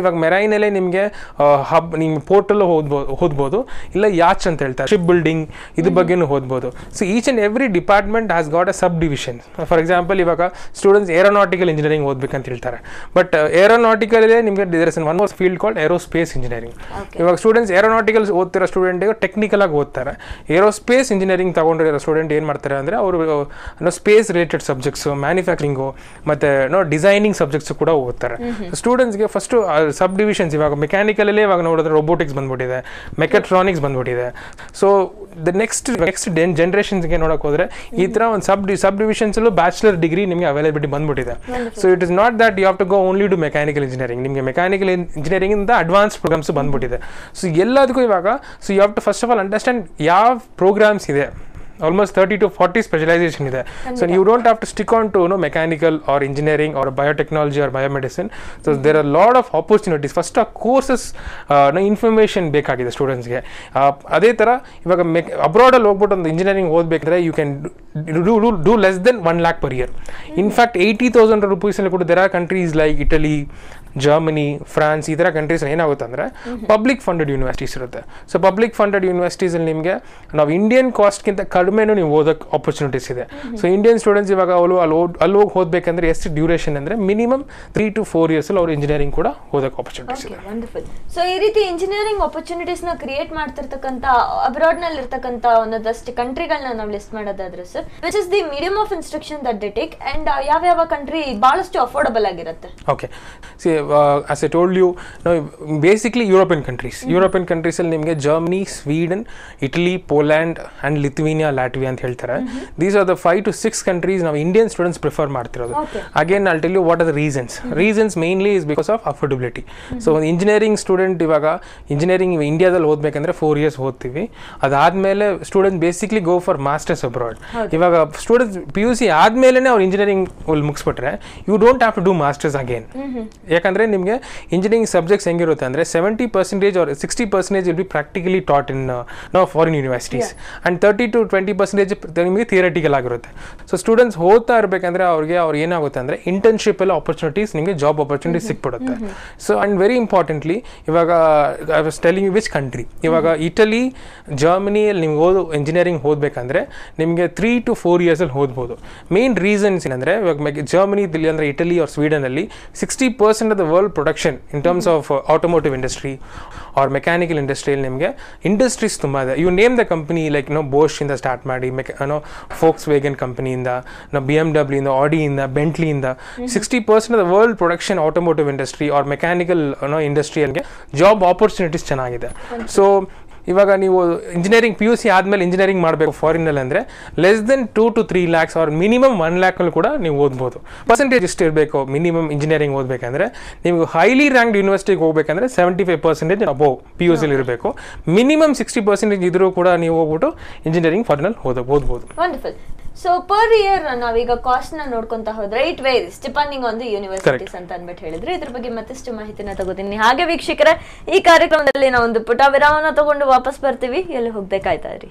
ಇವಾಗ ಮೆರೈನಲ್ಲೇ ನಿಮಗೆ ಹಬ್ ನಿಮ್ಮ ಪೋರ್ಟಲ್ಲೂ ಓದ್ಬೋದು ಓದ್ಬೋದು ಇಲ್ಲ ಯಾಚ್ ಅಂತ ಹೇಳ್ತಾರೆ ಶಿಪ್ ಬಿಲ್ಡಿಂಗ್ ಇದ್ರ ಬಗ್ಗೆನೂ ಓದ್ಬೋದು so each and every department has got a sub division for example ಇವಾಗ ಸ್ಟೂಡೆಂಟ್ಸ್ ಏರೋನಾಟಿಕಲ್ ಇಂಜಿನಿಯರಿಂಗ್ ಓದ್ಬೇಕಂತ ಹೇಳ್ತಾರೆ ಬಟ್ ಏರೋನಾಟಿಕಲ್ಲೇ ನಿಮಗೆ this one more field called aerospace engineering ಇವಾಗ ಸ್ಟೂಡೆಂಟ್ಸ್ ಏರೋನಾಟಿಕಲ್ ಓದ್ತಿರೋ ಸ್ಟೂಡೆಂಟಿಗೆ ಟೆಕ್ನಿಕಲ್ ಆಗಿ ಓದ್ತಾರೆ ಏರೋಸ್ಪೇಸ್ ಇಂಜಿನಿಯರಿಂಗ್ ತಗೊಂಡಿರೋ ಸ್ಟೂಡೆಂಟ್ ಏನು ಮಾಡ್ತಾರೆ ಅಂದರೆ ಅವರು ಸ್ಪೇಸ್ ರಿಲೇಟೆಡ್ ಸಬ್ಜೆಕ್ಟ್ಸು ಮ್ಯಾನುಫ್ಯಾಕ್ಚರಿಂಗು ಮತ್ತು ನೋ ಡಿಸೈನಿಂಗ್ ಸಬ್ಜೆಕ್ಟ್ಸ್ ಕೂಡ ಓದ್ತಾರೆ ಸ್ಟೂಡೆಂಟ್ಸ್ಗೆ ಫಸ್ಟು ಸಬ್ ಡಿವಿಷನ್ಸ್ ಇವಾಗ ಮೆಕ್ಯಾನಿಕಲಲ್ಲೇ ಇವಾಗ ನೋಡಿದ್ರೆ ರೋಬೋಟಿಕ್ಸ್ ಬಂದ್ಬಿಟ್ಟಿದೆ ಮೆಕೆಟ್ರಾನಿಕ್ಸ್ ಬಂದ್ಬಿಟ್ಟಿದೆ ಸೊ ದ ನೆಕ್ಸ್ಟ್ ನೆಕ್ಸ್ಟ್ ಜನ್ರೇಷನ್ಸ್ಗೆ ನೋಡೋಕೆ ಹೋದರೆ ಈ ಥರ ಒಂದು ಸಬ್ ಡಿ ಸಬ್ ಡಿವಿಷನ್ಸಲ್ಲೂ ಬ್ಯಾಚುಲರ್ ಡಿಗ್ರಿ ನಿಮಗೆ ಅವೈಲಬಿಲಿಟಿ ಬಂದ್ಬಿಟ್ಟಿದೆ so it is not that you have to go only to mechanical engineering ನಿಮಗೆ ಮೆಕ್ಯಾನಿಕಲ್ ಇಂಜಿನಿಯರಿಂಗಿಂದ ಅಡ್ವಾನ್ಸ್ ಪ್ರೋಗ್ರಾಮ್ಸ್ ಬಂದ್ಬಿಟ್ಟಿದೆ ಸೊ ಎಲ್ಲದಕ್ಕೂ ಇವಾಗ so you have to first of all understand ಯಾವ ಪ್ರೋಗ್ರಾಮ್ಸ್ ಇದೆ almost thirty to forty specialization ಇದೆ so you don't have to stick on to no mechanical or engineering or biotechnology or biomedicine so there are lot of opportunities first ಆ courses information ಬೇಕಾಗಿದೆ ಸ್ಟೂಡೆಂಟ್ಸ್ಗೆ ಅದೇ ಥರ ಇವಾಗ ಮೆಕ್ ಅಬ್ರಾಡಲ್ಲಿ ಹೋಗ್ಬಿಟ್ಟು ಒಂದು ಇಂಜಿನಿಯರಿಂಗ್ ಓದಬೇಕಂದ್ರೆ you can do do less than one lakh per year in fact eighty thousand ರುಪೀಸಲ್ಲಿ ಕೂಡ there are countries like Italy Germany France ಈ ಥರ ಕಂಟ್ರೀಸ್ ಏನಾಗುತ್ತೆ ಅಂದರೆ ಪಬ್ಲಿಕ್ ಫಂಡೆಡ್ ಯೂನಿವರ್ಸಿಟೀಸ್ ಇರುತ್ತೆ ಸೊ ಪಬ್ಲಿಕ್ ಫಂಡೆಡ್ ಯೂನಿವರ್ಸಿಟೀಸಲ್ಲಿ ನಿಮಗೆ ನಾವು ಇಂಡಿಯನ್ ಕಾಸ್ಟ್ಗಿಂತ ಕಡಿಮೆನೂ ನೀವು ಓದೋಕ್ಕೆ ಆಪರ್ಚುನಿಟೀಸ್ ಇದೆ ಸೊ ಇಂಡಿಯನ್ ಸ್ಟೂಡೆಂಟ್ಸ್ ಇವಾಗ ಅವರು ಅಲ್ಲಿ ಓದ್ ಅಲ್ಲಿ ಹೋಗಿ ಓದಬೇಕಂದ್ರೆ ಎಷ್ಟು ಡ್ಯೂರೇಷನ್ ಅಂದರೆ ಮಿನಿಮಮ್ ತ್ರೀ ಟು ಫೋರ್ ಇಯರ್ಸಲ್ಲಿ ಅವ್ರು ಇಂಜಿನಿಯರಿಂಗ್ ಕೂಡ ಓದೋಕ್ಕೆ ಆಪರ್ಚುನಿಟೀಸ್ ಇದೆ ವಂಡರ್ಫುಲ್ ಸೊ ಈ ರೀತಿ ಇಂಜಿನಿಯರಿಂಗ್ ಆಪರ್ಚುನಿಟೀಸ್ ನ ಕ್ರಿಯೇಟ್ ಮಾಡ್ತಿರ್ತಕ್ಕಂತ ಅಬ್ರಾಡ್ ನಲ್ಲಿ ಇರ್ತಕ್ಕಂತ ಒಂದಷ್ಟು ಕಂಟ್ರಿಗಳನ್ನ ನಾವು ಲಿಸ್ಟ್ ಮಾಡೋದಾದ್ರೆ sir which is the medium of instruction that they take and ಯಾವ ಯಾವ ಕಂಟ್ರಿ ಬಹಳಷ್ಟು ಅಫೋರ್ಡಬಲ್ ಆಗಿರುತ್ತೆ okay see as I told you ನಾವು ಬೇಸಿಕ್ಲಿ ಯುರೋಪಿಯನ್ ಕಂಟ್ರೀಸ್ ಯುರೋಪಿಯನ್ ಕಂಟ್ರೀಸಲ್ಲಿ ನಿಮಗೆ Germany Sweden Italy Poland and Lithuania Latvia ಅಂತ ಹೇಳ್ತಾರೆ these are the five to six countries ನಾವು ಇಂಡಿಯನ್ ಸ್ಟೂಡೆಂಟ್ಸ್ ಪ್ರಿಫರ್ ಮಾಡ್ತಿರೋದು Okay. ಅಗೇನ್ ಅಲ್ tell you what are the reasons reasons mainly is because of affordability so ಒಂದು engineering student ಇವಾಗ engineering ಇಂಡಿಯಾದಲ್ಲಿ ಓದಬೇಕಂದ್ರೆ four years ಓದ್ತೀವಿ ಅದಾದಮೇಲೆ student basically go for masters abroad ಇವಾಗ ಸ್ಟೂಡೆಂಟ್ಸ್ ಪಿ ಯು ಸಿ ಆದಮೇಲೆ ಅವ್ರು ಇಂಜಿನಿಯರಿಂಗ್ ಮುಗಿಸ್ಬಿಟ್ರೆ you don't have to do masters again ಯಾಕಂದರೆ ನಿಮಗೆ ಇಂಜಿನಿಯರಿಂಗ್ ಸಬ್ಜೆಕ್ಟ್ಸ್ ಹೆಂಗಿರುತ್ತೆ ಅಂದರೆ seventy percentage or sixty percentage will be practically taught in ನಾವು foreign universities and thirty to twenty percentage ನಿಮಗೆ theoretical ಆಗಿರುತ್ತೆ ಸೊ ಸ್ಟೂಡೆಂಟ್ಸ್ ಓದ್ತಾ ಇರಬೇಕಂದ್ರೆ ಅವ್ರಿಗೆ ಅವ್ರು ಏನಾಗುತ್ತೆ ಅಂದರೆ ಇಂಟರ್ನ್ಶಿಪ್ ಎಲ್ಲ ಆಪರ್ಚುನಿಟೀಸ್ ನಿಮಗೆ ಜಾಬ್ ಆಪರ್ಚುನಿಟೀಸ್ ಸಿಕ್ಬಿಡುತ್ತೆ ಸೊ ಆ್ಯಂಡ್ ವೆರಿ ಇಂಪಾರ್ಟೆಂಟ್ಲಿ ಇವಾಗ I was telling which country ಇವಾಗ ಇಟಲಿ ಜರ್ಮನಿಯಲ್ಲಿ ನಿಮ್ಗೆ ಓದು ಇಂಜಿನಿಯರಿಂಗ್ ಓದಬೇಕಂದ್ರೆ ನಿಮಗೆ ತ್ರೀ ಟು ಫೋರ್ ಇಯರ್ಸಲ್ಲಿ ಓದ್ಬೋದು ಮೇನ್ ರೀಸನ್ಸ್ ಏನಂದರೆ ಇವಾಗ ಜರ್ಮನಿದಲ್ಲಿ ಅಂದರೆ ಇಟಲಿ ಆರ್ ಸ್ವೀಡನಲ್ಲಿ sixty percent of the world production in terms of automotive industry or mechanical ಇಂಡಸ್ಟ್ರಿಯಲ್ಲಿ ನಿಮಗೆ ಇಂಡಸ್ಟ್ರೀಸ್ ತುಂಬ ಇದೆ you name the company like know Bosch ಇಂದ ಸ್ಟಾರ್ಟ್ ಮಾಡಿ ಮೆಕ್ ನೋ ಫೋಕ್ಸ್ ವೇಗನ್ ಕಂಪನಿಯಿಂದ ನೋ ಬಿ ಎಮ್ ಡಬ್ಲ್ಯೂಯಿಂದ ಆಡಿಯಿಂದ ಬೆಂಟ್ಲಿಯಿಂದ sixty percent of the world production automotive industry or mechanical know ಇಂಡಸ್ಟ್ರಿಯಲ್ಗೆ ಜಾಬ್ ಆಪರ್ಚುನಿಟೀಸ್ ಚೆನ್ನಾಗಿದೆ ಸೊ ಇವಾಗ ನೀವು ಇಂಜಿನಿಯರಿಂಗ್ ಪಿ ಯು ಸಿ ಆದಮೇಲೆ ಇಂಜಿನಿಯರಿಂಗ್ ಮಾಡಬೇಕು ಫಾರಿನಲ್ಲಿ ಅಂದರೆ less than two to three lakhs or minimum one ಲ್ಯಾಕಲ್ಲಿ ಕೂಡ ನೀವು ಓದ್ಬೋದು ಪರ್ಸೆಂಟೇಜ್ ಎಷ್ಟು ಇರಬೇಕು ಮಿನಿಮಮ್ ಇಂಜಿನಿಯರಿಂಗ್ ಓದಬೇಕಂದ್ರೆ ನೀವು ಹೈಲಿ ರ್ಯಾಂಕ್ಡ್ ಯೂನಿವರ್ಸಿಟಿಗೆ ಹೋಗ್ಬೇಕಂದ್ರೆ seventy five percentage above P U ಸಿಲಿ ಇರಬೇಕು ಮಿನಿಮಮ್ ಸಿಕ್ಸ್ಟಿ ಪರ್ಸೆಂಟೇಜ್ ಇದ್ರೂ ಕೂಡ ನೀವು ಹೋಗ್ಬಿಟ್ಟು ಇಂಜಿನಿಯರಿಂಗ್ ಫಾರಿನಲ್ಲಿ ಓದ ಓದ್ಬೋದು ವಂಡರ್ಫುಲ್ ಸೊ ಪರ್ ಇಯರ್ ನಾವೀಗ ಕಾಸ್ಟ್ ನ ನೋಡ್ಕೊಂತ ಹೋದ್ರೆ it varies depending on the universities ಅಂತ ಅಂದ್ಬಿಟ್ಟು ಹೇಳಿದ್ರೆ ಇದ್ರ ಬಗ್ಗೆ ಮತ್ತಷ್ಟು ಮಾಹಿತಿನ ತಗೋತೀನಿ ಹಾಗೆ ವೀಕ್ಷಕರೇ ಈ ಕಾರ್ಯಕ್ರಮದಲ್ಲಿ ನಾವು ಒಂದು ಪುಟ ವಿರಾಮನ ತಗೊಂಡು ವಾಪಸ್ ಬರ್ತೀವಿ ಎಲ್ಲಿ ಹೋಗ್ಬೇಕಾಯ್ತಾ ರೀ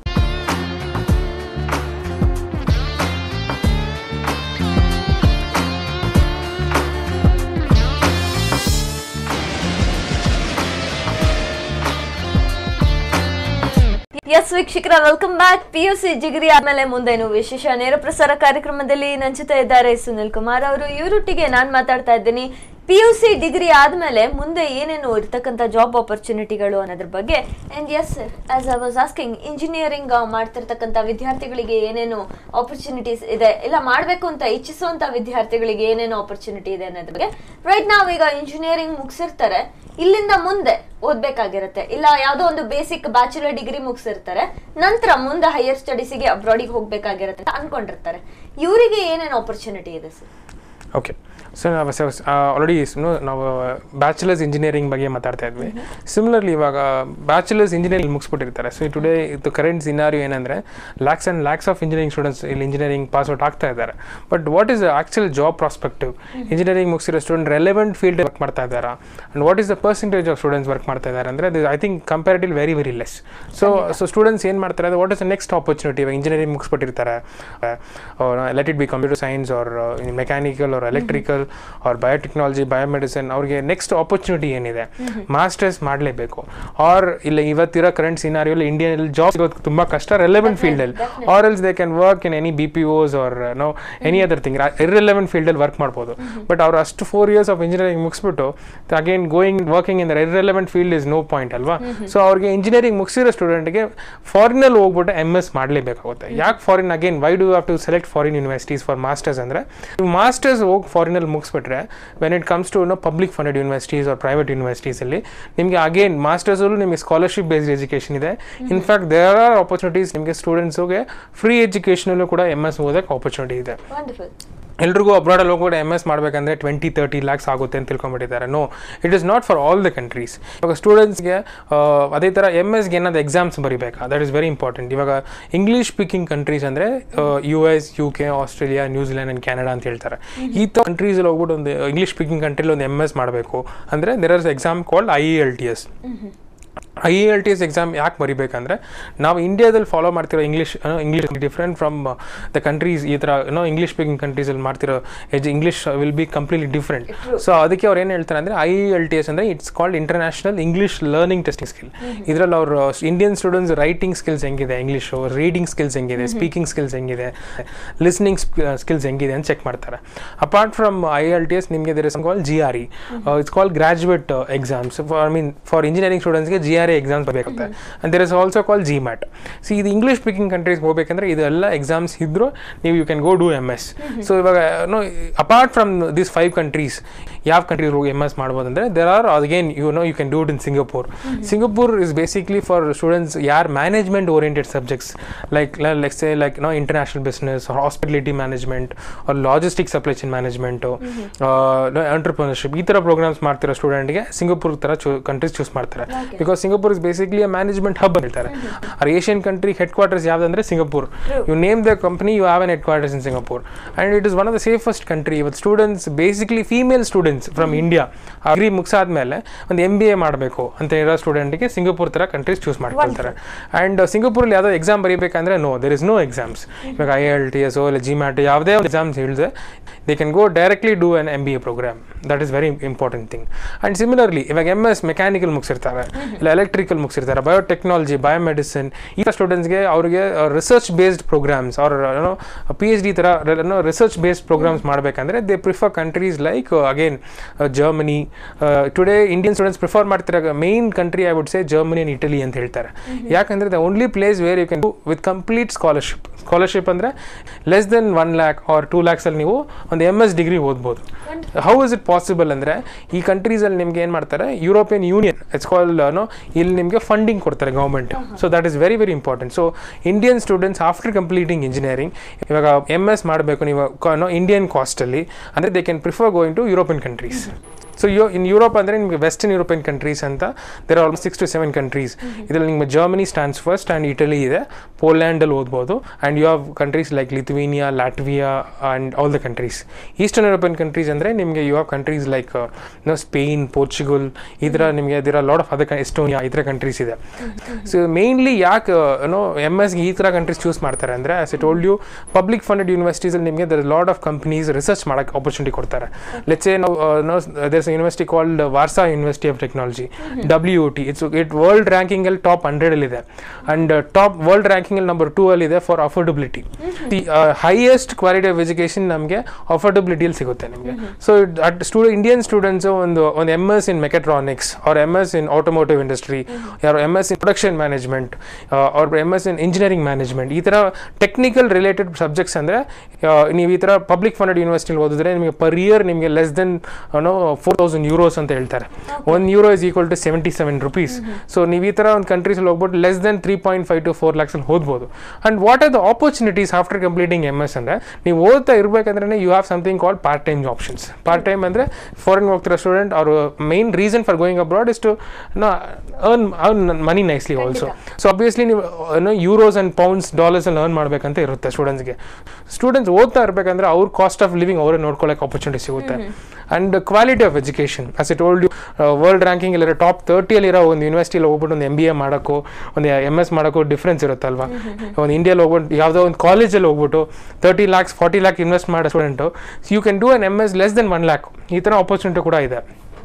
ಎಸ್ ವೀಕ್ಷಕರ welcome back P U C ಜಿಗಿರಿ ಆದ್ಮೇಲೆ ಮುಂದೇನು ವಿಶೇಷ ನೇರ ಪ್ರಸಾರ ಕಾರ್ಯಕ್ರಮದಲ್ಲಿ ನನ್ನ ಜೊತೆ ಇದ್ದಾರೆ ಸುನಿಲ್ ಕುಮಾರ್ ಅವರು ಇವರೊಟ್ಟಿಗೆ ನಾನು ಮಾತಾಡ್ತಾ ಇದ್ದೀನಿ ಪಿ ಯು ಸಿ ಡಿಗ್ರಿ ಆದ್ಮೇಲೆ ಮುಂದೆ ಏನೇನು ಇರ್ತಕ್ಕಂಥ ಜಾಬ್ ಆಪರ್ಚುನಿಟಿಗಳು ಅನ್ನೋದ್ರ ಬಗ್ಗೆ ಅಂಡ್ ಎಸ್ as I was asking engineering ಮಾಡ್ತಿರ್ತಕ್ಕಂಥ ವಿದ್ಯಾರ್ಥಿಗಳಿಗೆ ಏನೇನು ಆಪರ್ಚುನಿಟೀಸ್ ಇದೆ ಇಲ್ಲ ಮಾಡಬೇಕು ಅಂತ ಇಚ್ಛಿಸುವಂತ ವಿದ್ಯಾರ್ಥಿಗಳಿಗೆ ಏನೇನು ಆಪರ್ಚುನಿಟಿ ಇದೆ ಅನ್ನೋದ್ರ ಬಗ್ಗೆ ರೈಟ್ ನಾವೀಗ ಇಂಜಿನಿಯರಿಂಗ್ ಮುಗಿಸಿರ್ತಾರೆ ಇಲ್ಲಿಂದ ಮುಂದೆ ಓದ್ಬೇಕಾಗಿರುತ್ತೆ ಇಲ್ಲ ಯಾವುದೋ ಒಂದು ಬೇಸಿಕ್ ಬ್ಯಾಚುಲರ್ ಡಿಗ್ರಿ ಮುಗಿಸಿರ್ತಾರೆ ನಂತರ ಮುಂದೆ ಹೈಯರ್ ಸ್ಟಡೀಸಿಗೆ ಅಬ್ರಾಡಿಗೆ ಹೋಗ್ಬೇಕಾಗಿರುತ್ತೆ ಅಂತ ಅನ್ಕೊಂಡಿರ್ತಾರೆ ಇವರಿಗೆ ಏನೇನು ಆಪರ್ಚುನಿಟಿ ಇದೆ ಸರ್ ಓಕೆ ಸೊ ನಾವು ಆಲ್ರೆಡಿ ನಾವು ಬ್ಯಾಚುಲರ್ಸ್ ಇಂಜಿನಿಯರಿಂಗ್ ಬಗ್ಗೆ ಮಾತಾಡ್ತಾ ಇದ್ವಿ ಸಿಮಿಲರ್ಲಿ ಇವಾಗ ಬ್ಯಾಚುಲರ್ಸ್ ಇಂಜಿನಿಯರಿಂಗ್ ಮುಗಿಸ್ಬಿಟ್ಟಿರ್ತಾರೆ ಸೊ ಟುಡೇ ಇದು ಕರೆಂಟ್ ಸಿನಾರಿಯೋ ಏನಂದರೆ lakhs and lakhs of engineering students ಇಲ್ಲಿ ಇಂಜಿನಿಯರಿಂಗ್ ಪಾಸ್ ಔಟ್ ಆಗ್ತಾ ಇದ್ದಾರೆ but what is actual job prospective engineering ಮುಗಿಸಿರೋ ಸ್ಟೂಡೆಂಟ್ ರೆಲೆವೆಂಟ್ ಫೀಲ್ಡ್ ವರ್ಕ್ ಮಾಡ್ತಾ ಇದ್ದಾರೆ and what is the percentage of students work ಮಾಡ್ತಾ ಇದ್ದಾರೆ ಅಂದರೆ I think comparative very very less so so students ಏನು ಮಾಡ್ತಾರೆ what is the next opportunity ಇವಾಗ engineering ಮುಗಿಸ್ಬಿಟ್ಟಿರ್ತಾರೆ let it be computer science or mechanical or electrical ಅವ್ರ biotechnology biomedicine ಅವ್ರಿಗೆ next opportunity ಏನಿದೆ ಮಾಸ್ಟರ್ಸ್ ಮಾಡಲೇಬೇಕು ಆರ್ ಇಲ್ಲ ಇವತ್ತಿರೋ ಕರೆಂಟ್ ಸಿನಾರಿಯಲ್ಲಿ ಇಂಡಿಯಾದಲ್ಲಿ ಜಾಬ್ ಸಿಗೋದು ತುಂಬ ಕಷ್ಟ ರೆಲೆವೆಂಟ್ ಫೀಲ್ಡಲ್ಲಿ or else they can work in any B P Os or know any other thing irrelevant ಫೀಲ್ಡಲ್ಲಿ ವರ್ಕ್ ಮಾಡ್ಬೋದು ಬಟ್ ಅವ್ರು ಅಷ್ಟು ಫೋರ್ ಇಯರ್ಸ್ ಆಫ್ ಇಂಜಿನಿಯರಿಂಗ್ ಮುಗಿಸ್ಬಿಟ್ಟು again going working in the irrelevant field is no point ಅಲ್ವಾ so ಅವ್ರಿಗೆ engineering ಮುಗಿಸಿರೋ ಸ್ಟೂಡೆಂಟ್ಗೆ ಫಾರಿನಲ್ಲಿ ಹೋಗ್ಬಿಟ್ಟು ಎಮ್ ಎಸ್ ಮಾಡಲೇಬೇಕಾಗುತ್ತೆ ಯಾಕೆ foreign again why do have to select foreign universities for masters ಅಂದರೆ ಮಾಸ್ಟರ್ಸ್ ಹೋಗಿ ಫಾರಿನಲ್ಲಿ ಮುಗಿಸ್ಬಿಟ್ರೆ when it comes to know public funded universities or private ಯೂನಿವರ್ಸಿಟೀಸಲ್ಲಿ ನಿಮಗೆ ಅಗೇನ್ ಮಾಸ್ಟರ್ಸಲ್ಲೂ ನಿಮಗೆ ಸ್ಕಾಲರ್ಶಿಪ್ ಬೇಸ್ಡ್ ಎಜುಕೇಷನ್ ಇದೆ ಇನ್ಫ್ಯಾಕ್ಟ್ ದೇರ್ ಆರ್ ಆಪರ್ಚುನಿಟೀಸ್ ನಿಮಗೆ ಸ್ಟೂಡೆಂಟ್ಸ್ಗೆ ಫ್ರೀ ಎಜುಕೇಷನಲ್ಲೂ ಕೂಡ ಎಮ್ ಎಸ್ ಓದೋಕ್ಕೆ ಆಪರ್ಚುನಿಟಿ ಇದೆ ವಂಡರ್ಫುಲ್ ಎಲ್ರಿಗೂ ಅಬ್ರಾಡಲ್ಲಿ ಹೋಗ್ಬಿಟ್ಟು ಎಮ್ ಎಸ್ ಮಾಡಬೇಕಂದ್ರೆ ಟ್ವೆಂಟಿ ತರ್ಟಿ ಲ್ಯಾಕ್ಸ್ ಆಗುತ್ತೆ ಅಂತ ತಿಳ್ಕೊಂಬಿಟ್ಟಿದ್ದಾರೆ no it is not for all the countries ಇವಾಗ ಸ್ಟೂಡೆಂಟ್ಸ್ಗೆ ಅದೇ ಥರ ಎಮ್ ಎಸ್ಗೆ ಏನಾದ್ರು ಎಕ್ಸಾಮ್ಸ್ ಬರೀಬೇಕಾ ದಟ್ ಇಸ್ ವೆರಿ ಇಂಪಾರ್ಟೆಂಟ್ ಇವಾಗ ಇಂಗ್ಲೀಷ್ ಸ್ಪೀಕಿಂಗ್ ಕಂಟ್ರೀಸ್ ಅಂದರೆ U S U K Australia New Zealand and Canada ಅಂತ ಹೇಳ್ತಾರೆ ಈ ಥರ ಕಂಟ್ರೀಸಲ್ಲಿ ಹೋಗ್ಬಿಟ್ಟು ಒಂದು ಇಂಗ್ಲೀಷ್ ಸ್ಪೀಕಿಂಗ್ ಕಂಟ್ರಿಲಿ ಒಂದು ಎಮ್ ಎಸ್ ಮಾಡಬೇಕು ಅಂದರೆ there are exam called L T IELTS I E L T S exam ಯಾಕೆ ಬರಿಬೇಕಂದ್ರೆ ನಾವು ಇಂಡಿಯಾದಲ್ಲಿ ಫಾಲೋ ಮಾಡ್ತಿರೋ English English different from the countries ಈ ಥರ ಏನೋ ಇಂಗ್ಲೀಷ್ ಸ್ಪೀಕಿಂಗ್ ಕಂಟ್ರೀಸಲ್ಲಿ ಮಾಡ್ತಿರೋ as English will be completely different so ಅದಕ್ಕೆ ಅವ್ರು ಏನು ಹೇಳ್ತಾರೆ ಅಂದರೆ ಐ ಎಲ್ ಟಿ ಎಸ್ ಅಂದರೆ it's called international English learning testing skill ಇದರಲ್ಲಿ ಅವರು ಇಂಡಿಯನ್ ಸ್ಟೂಡೆಂಟ್ಸ್ ರೈಟಿಂಗ್ ಸ್ಕಿಲ್ಸ್ ಹೆಂಗಿದೆ ಇಂಗ್ಲೀಷು ರೀಡಿಂಗ್ ಸ್ಕಿಲ್ಸ್ ಹೆಂಗಿದೆ ಸ್ಪೀಕಿಂಗ್ ಸ್ಕಿಲ್ಸ್ ಹೆಂಗಿದೆ ಲಿಸ್ನಿಂಗ್ ಸ್ಕಿಲ್ಸ್ ಹೆಂಗಿದೆ ಅಂತ ಚೆಕ್ ಮಾಡ್ತಾರೆ apart from L T IELTS ನಿಮಗೆ there is call G R E it's call graduate exams for I mean for engineering ಸ್ಟೂಡೆಂಟ್ಸ್ಗೆ G R E exams ಬರಬೇಕಾಗುತ್ತೆ and there is also call GMAT see ಇದು English speaking countries ಹೋಗ್ಬೇಕಂದ್ರೆ ಇದೆಲ್ಲ exams ಇದ್ದರೂ ನೀವು you can go do M S so ಇವಾಗ no apart from this five countries ಯಾವ countries ಹೋಗಿ ಎಮ್ ಎಸ್ ಮಾಡ್ಬೋದು ಅಂದರೆ there are again you know you can do it in Singapore Singapore is basically for students ಯಾರ್ management oriented subjects like like say like no international business hospitality management or logistic supply chain management entrepreneurship ಈ ಥರ programs ಮಾಡ್ತಿರೋ ಸ್ಟೂಡೆಂಟ್ಗೆ Singapore ಥರ ಚೂ countries choose ಮಾಡ್ತಾರೆ because Singapore is basically management hub ಅಂತ ಹೇಳ್ತಾರೆ or Asian country headquarters ಯಾವುದಂದ್ರೆ Singapore you name the company you have an headquarters in Singapore and it is one of the safest country ಇವತ್ತು students basically female students from India agri ಮುಗಿಸಾದ್ಮೇಲೆ ಒಂದು M B A ಮಾಡಬೇಕು ಅಂತ ಇರೋ ಸ್ಟೂಡೆಂಟ್ಗೆ Singapore ಥರ countries choose ಮಾಡ್ಕೊಳ್ತಾರೆ and ಸಿಂಗಪುರಲ್ಲಿ ಯಾವುದೋ ಎಕ್ಸಾಮ್ ಬರೀಬೇಕಂದ್ರೆ no there is no exams ಇವಾಗ ಐ ಎಲ್ ಟಿ ಎಸ್ ಇಲ್ಲ ಜಿ ಮ್ಯಾಟ್ ಯಾವುದೇ ಒಂದು ಎಕ್ಸಾಮ್ಸ್ ಹೇಳಿದೆ they can go directly do an M B A program that is very important thing and similarly ಇವಾಗ M S mechanical ಮುಗಿಸಿರ್ತಾರೆ ಇಲ್ಲ electrical ಮುಗಿಸಿರ್ತಾರೆ biotechnology ಬಯೋಮೆಡಿಸಿನ್ ಈ ಥರ ಸ್ಟೂಡೆಂಟ್ಸ್ಗೆ ಅವರಿಗೆ ರಿಸರ್ಚ್ ಬೇಸ್ಡ್ ಪ್ರೋಗ್ರಾಮ್ಸ್ ಅವ್ರ ಏನೋ ಪಿ ಎಚ್ ಡಿ ಥರ ಏನೋ ರಿಸರ್ಚ್ ಬೇಸ್ಡ್ ಪ್ರೋಗ್ರಾಮ್ಸ್ ಮಾಡಬೇಕಂದ್ರೆ they prefer countries like again Germany today Indian students prefer ಮಾಡ್ತಿರೋ main country I would say Germany and Italy ಅಂತ ಹೇಳ್ತಾರೆ ಯಾಕಂದರೆ the only place where you can do with complete scholarship scholarship ಅಂದರೆ less than one lakh or two ಲ್ಯಾಕ್ಸಲ್ಲಿ ನೀವು ಒಂದು M S degree ಓದ್ಬೋದು how is it possible ಅಂದರೆ ಈ ಕಂಟ್ರೀಸಲ್ಲಿ ನಿಮ್ಗೆ ಏನು ಮಾಡ್ತಾರೆ European Union it's call no ಇಲ್ಲಿ ನಿಮಗೆ ಫಂಡಿಂಗ್ ಕೊಡ್ತಾರೆ government so that is very very important so Indian students after completing engineering ಇವಾಗ ಎಮ್ ಎಸ್ ಮಾಡಬೇಕು ನೀವು ನೋ ಇಂಡಿಯನ್ ಕಾಸ್ಟಲ್ಲಿ ಅಂದರೆ they can prefer going to European countries so you in Europe ಅಂದರೆ ನಿಮಗೆ ವೆಸ್ಟರ್ನ್ ಯುರೋಪಿಯನ್ ಕಂಟ್ರೀಸ್ ಅಂತ there almost six to seven countries ಇದರಲ್ಲಿ ನಿಮಗೆ Germany stands first and Italy ಇದೆ ಪೋಲ್ಯಾಂಡಲ್ಲಿ ಓದ್ಬೋದು and you have countries like Lithuania Latvia and all the countries eastern European countries ಅಂದರೆ ನಿಮಗೆ you have countries like no Spain Portugal ಈ ಥರ ನಿಮಗೆ there lot of other Estonia ಈ ಥರ ಕಂಟ್ರೀಸ್ ಇದೆ ಸೊ ಮೇನ್ಲಿ ಯಾಕೆ ನೋ ಎಮ್ ಎಸ್ಗೆ ಈ ಥರ ಕಂಟ್ರೀಸ್ ಚೂಸ್ ಮಾಡ್ತಾರೆ ಅಂದರೆ as I told you public funded ಯೂನಿವರ್ಸಿಟೀಸಲ್ಲಿ ನಿಮಗೆ there lot of companies research ಮಾಡೋಕ್ಕೆ ಆಪರ್ಚುನಿಟಿ ಕೊಡ್ತಾರೆ ಲೆಟ್ಸ್ ಎ ನಾವು no there's university called Warsaw University of Technology W T it's it world ರ್ಯಾಂಕಿಂಗಲ್ಲಿ ಟಾಪ್ ಹಂಡ್ರೆಡಲ್ಲಿದೆ ಆ್ಯಂಡ್ ಟಾಪ್ ವರ್ಲ್ಡ್ ರ್ಯಾಂಕಿಂಗಲ್ಲಿ number two ಅಲ್ಲಿದೆ for affordability the highest quality of education ನಮಗೆ ಅಫೋರ್ಡಬಿಲಿಟಿಯಲ್ಲಿ ಸಿಗುತ್ತೆ ನಿಮಗೆ so at student Indian students ಒಂದು ಒಂದು M S in mechatronics ಅವ್ರ M S in automotive industry ಯಾರು M S in production management ಅವ್ರ M S in engineering management ಈ ಥರ ಟೆಕ್ನಿಕಲ್ ರಿಲೇಟೆಡ್ ಸಬ್ಜೆಕ್ಟ್ಸ್ ಅಂದರೆ ನೀವು ಈ ಥರ ಪಬ್ಲಿಕ್ ಫಂಡೆಡ್ ಯೂನಿವರ್ಸಿಟಿಲಿ ಓದಿದ್ರೆ ನಿಮಗೆ ಪರ್ ಇಯರ್ ನಿಮಗೆ less than no four thousand euros ಅಂತ ಹೇಳ್ತಾರೆ one euro is equal to seventy seven rupees so ನೀವು ಈ ಥರ ಒಂದು ಕಂಟ್ರೀಸಲ್ಲಿ ಹೋಗ್ಬಿಟ್ಟು less than three point five to four ಲ್ಯಾಕ್ಸಲ್ಲಿ ಓದ್ಬೋದು and what are the opportunities after completing M S ಅಂದರೆ ನೀವು ಓದ್ತಾ ಇರಬೇಕಂದ್ರೆ you have something called part time options part time ಅಂದರೆ ಫಾರಿನ್ ಹೋಗ್ತಿರೋ ಸ್ಟೂಡೆಂಟ್ ಅವರು main reason for going abroad is to earn earn money nicely also so obviously ನೀವು ಏನೋ euros and pounds ಡಾಲರ್ಸಲ್ಲಿ ಅರ್ನ್ ಮಾಡಬೇಕಂತ ಇರುತ್ತೆ ಸ್ಟೂಡೆಂಟ್ಸ್ಗೆ ಸ್ಟೂಡೆಂಟ್ಸ್ ಓದ್ತಾ ಇರಬೇಕಂದ್ರೆ ಅವ್ರ ಕಾಸ್ಟ್ ಆಫ್ ಲಿವಿಂಗ್ ಅವರೇ ನೋಡ್ಕೊಳ್ಳೋಕೆ ಆಪರ್ಚುನಿಟಿ ಸಿಗುತ್ತೆ and quality of education education as I told world ranking ಇಲ್ಲ ಟಾಪ್ ತರ್ಟಿಯಲ್ಲಿರೋ ಒಂದು ಯೂನಿವರ್ಸಿಟಿಲಿ ಹೋಗ್ಬಿಟ್ಟು ಒಂದು ಎಮ್ ಬಿ ಎ ಮಾಡೋಕ್ಕೂ ಒಂದು ಎಮ್ ಎಸ್ ಮಾಡೋಕ್ಕೂ ಡಿಫ್ರೆನ್ಸ್ ಇರುತ್ತಲ್ವಾ ಒಂದು ಇಂಡಿಯಲ್ಲಿ ಹೋಗ್ಬಿಟ್ಟು ಯಾವುದೋ ಒಂದು ಕಾಲೇಜಲ್ಲಿ ಹೋಗ್ಬಿಟ್ಟು thirty lakhs forty lakh invest ಮಾಡೋ student you can do an M S less than one lakh ಈ ಥರ ಆಪರ್ಚುನಿಟಿ ಕೂಡ ಇದೆ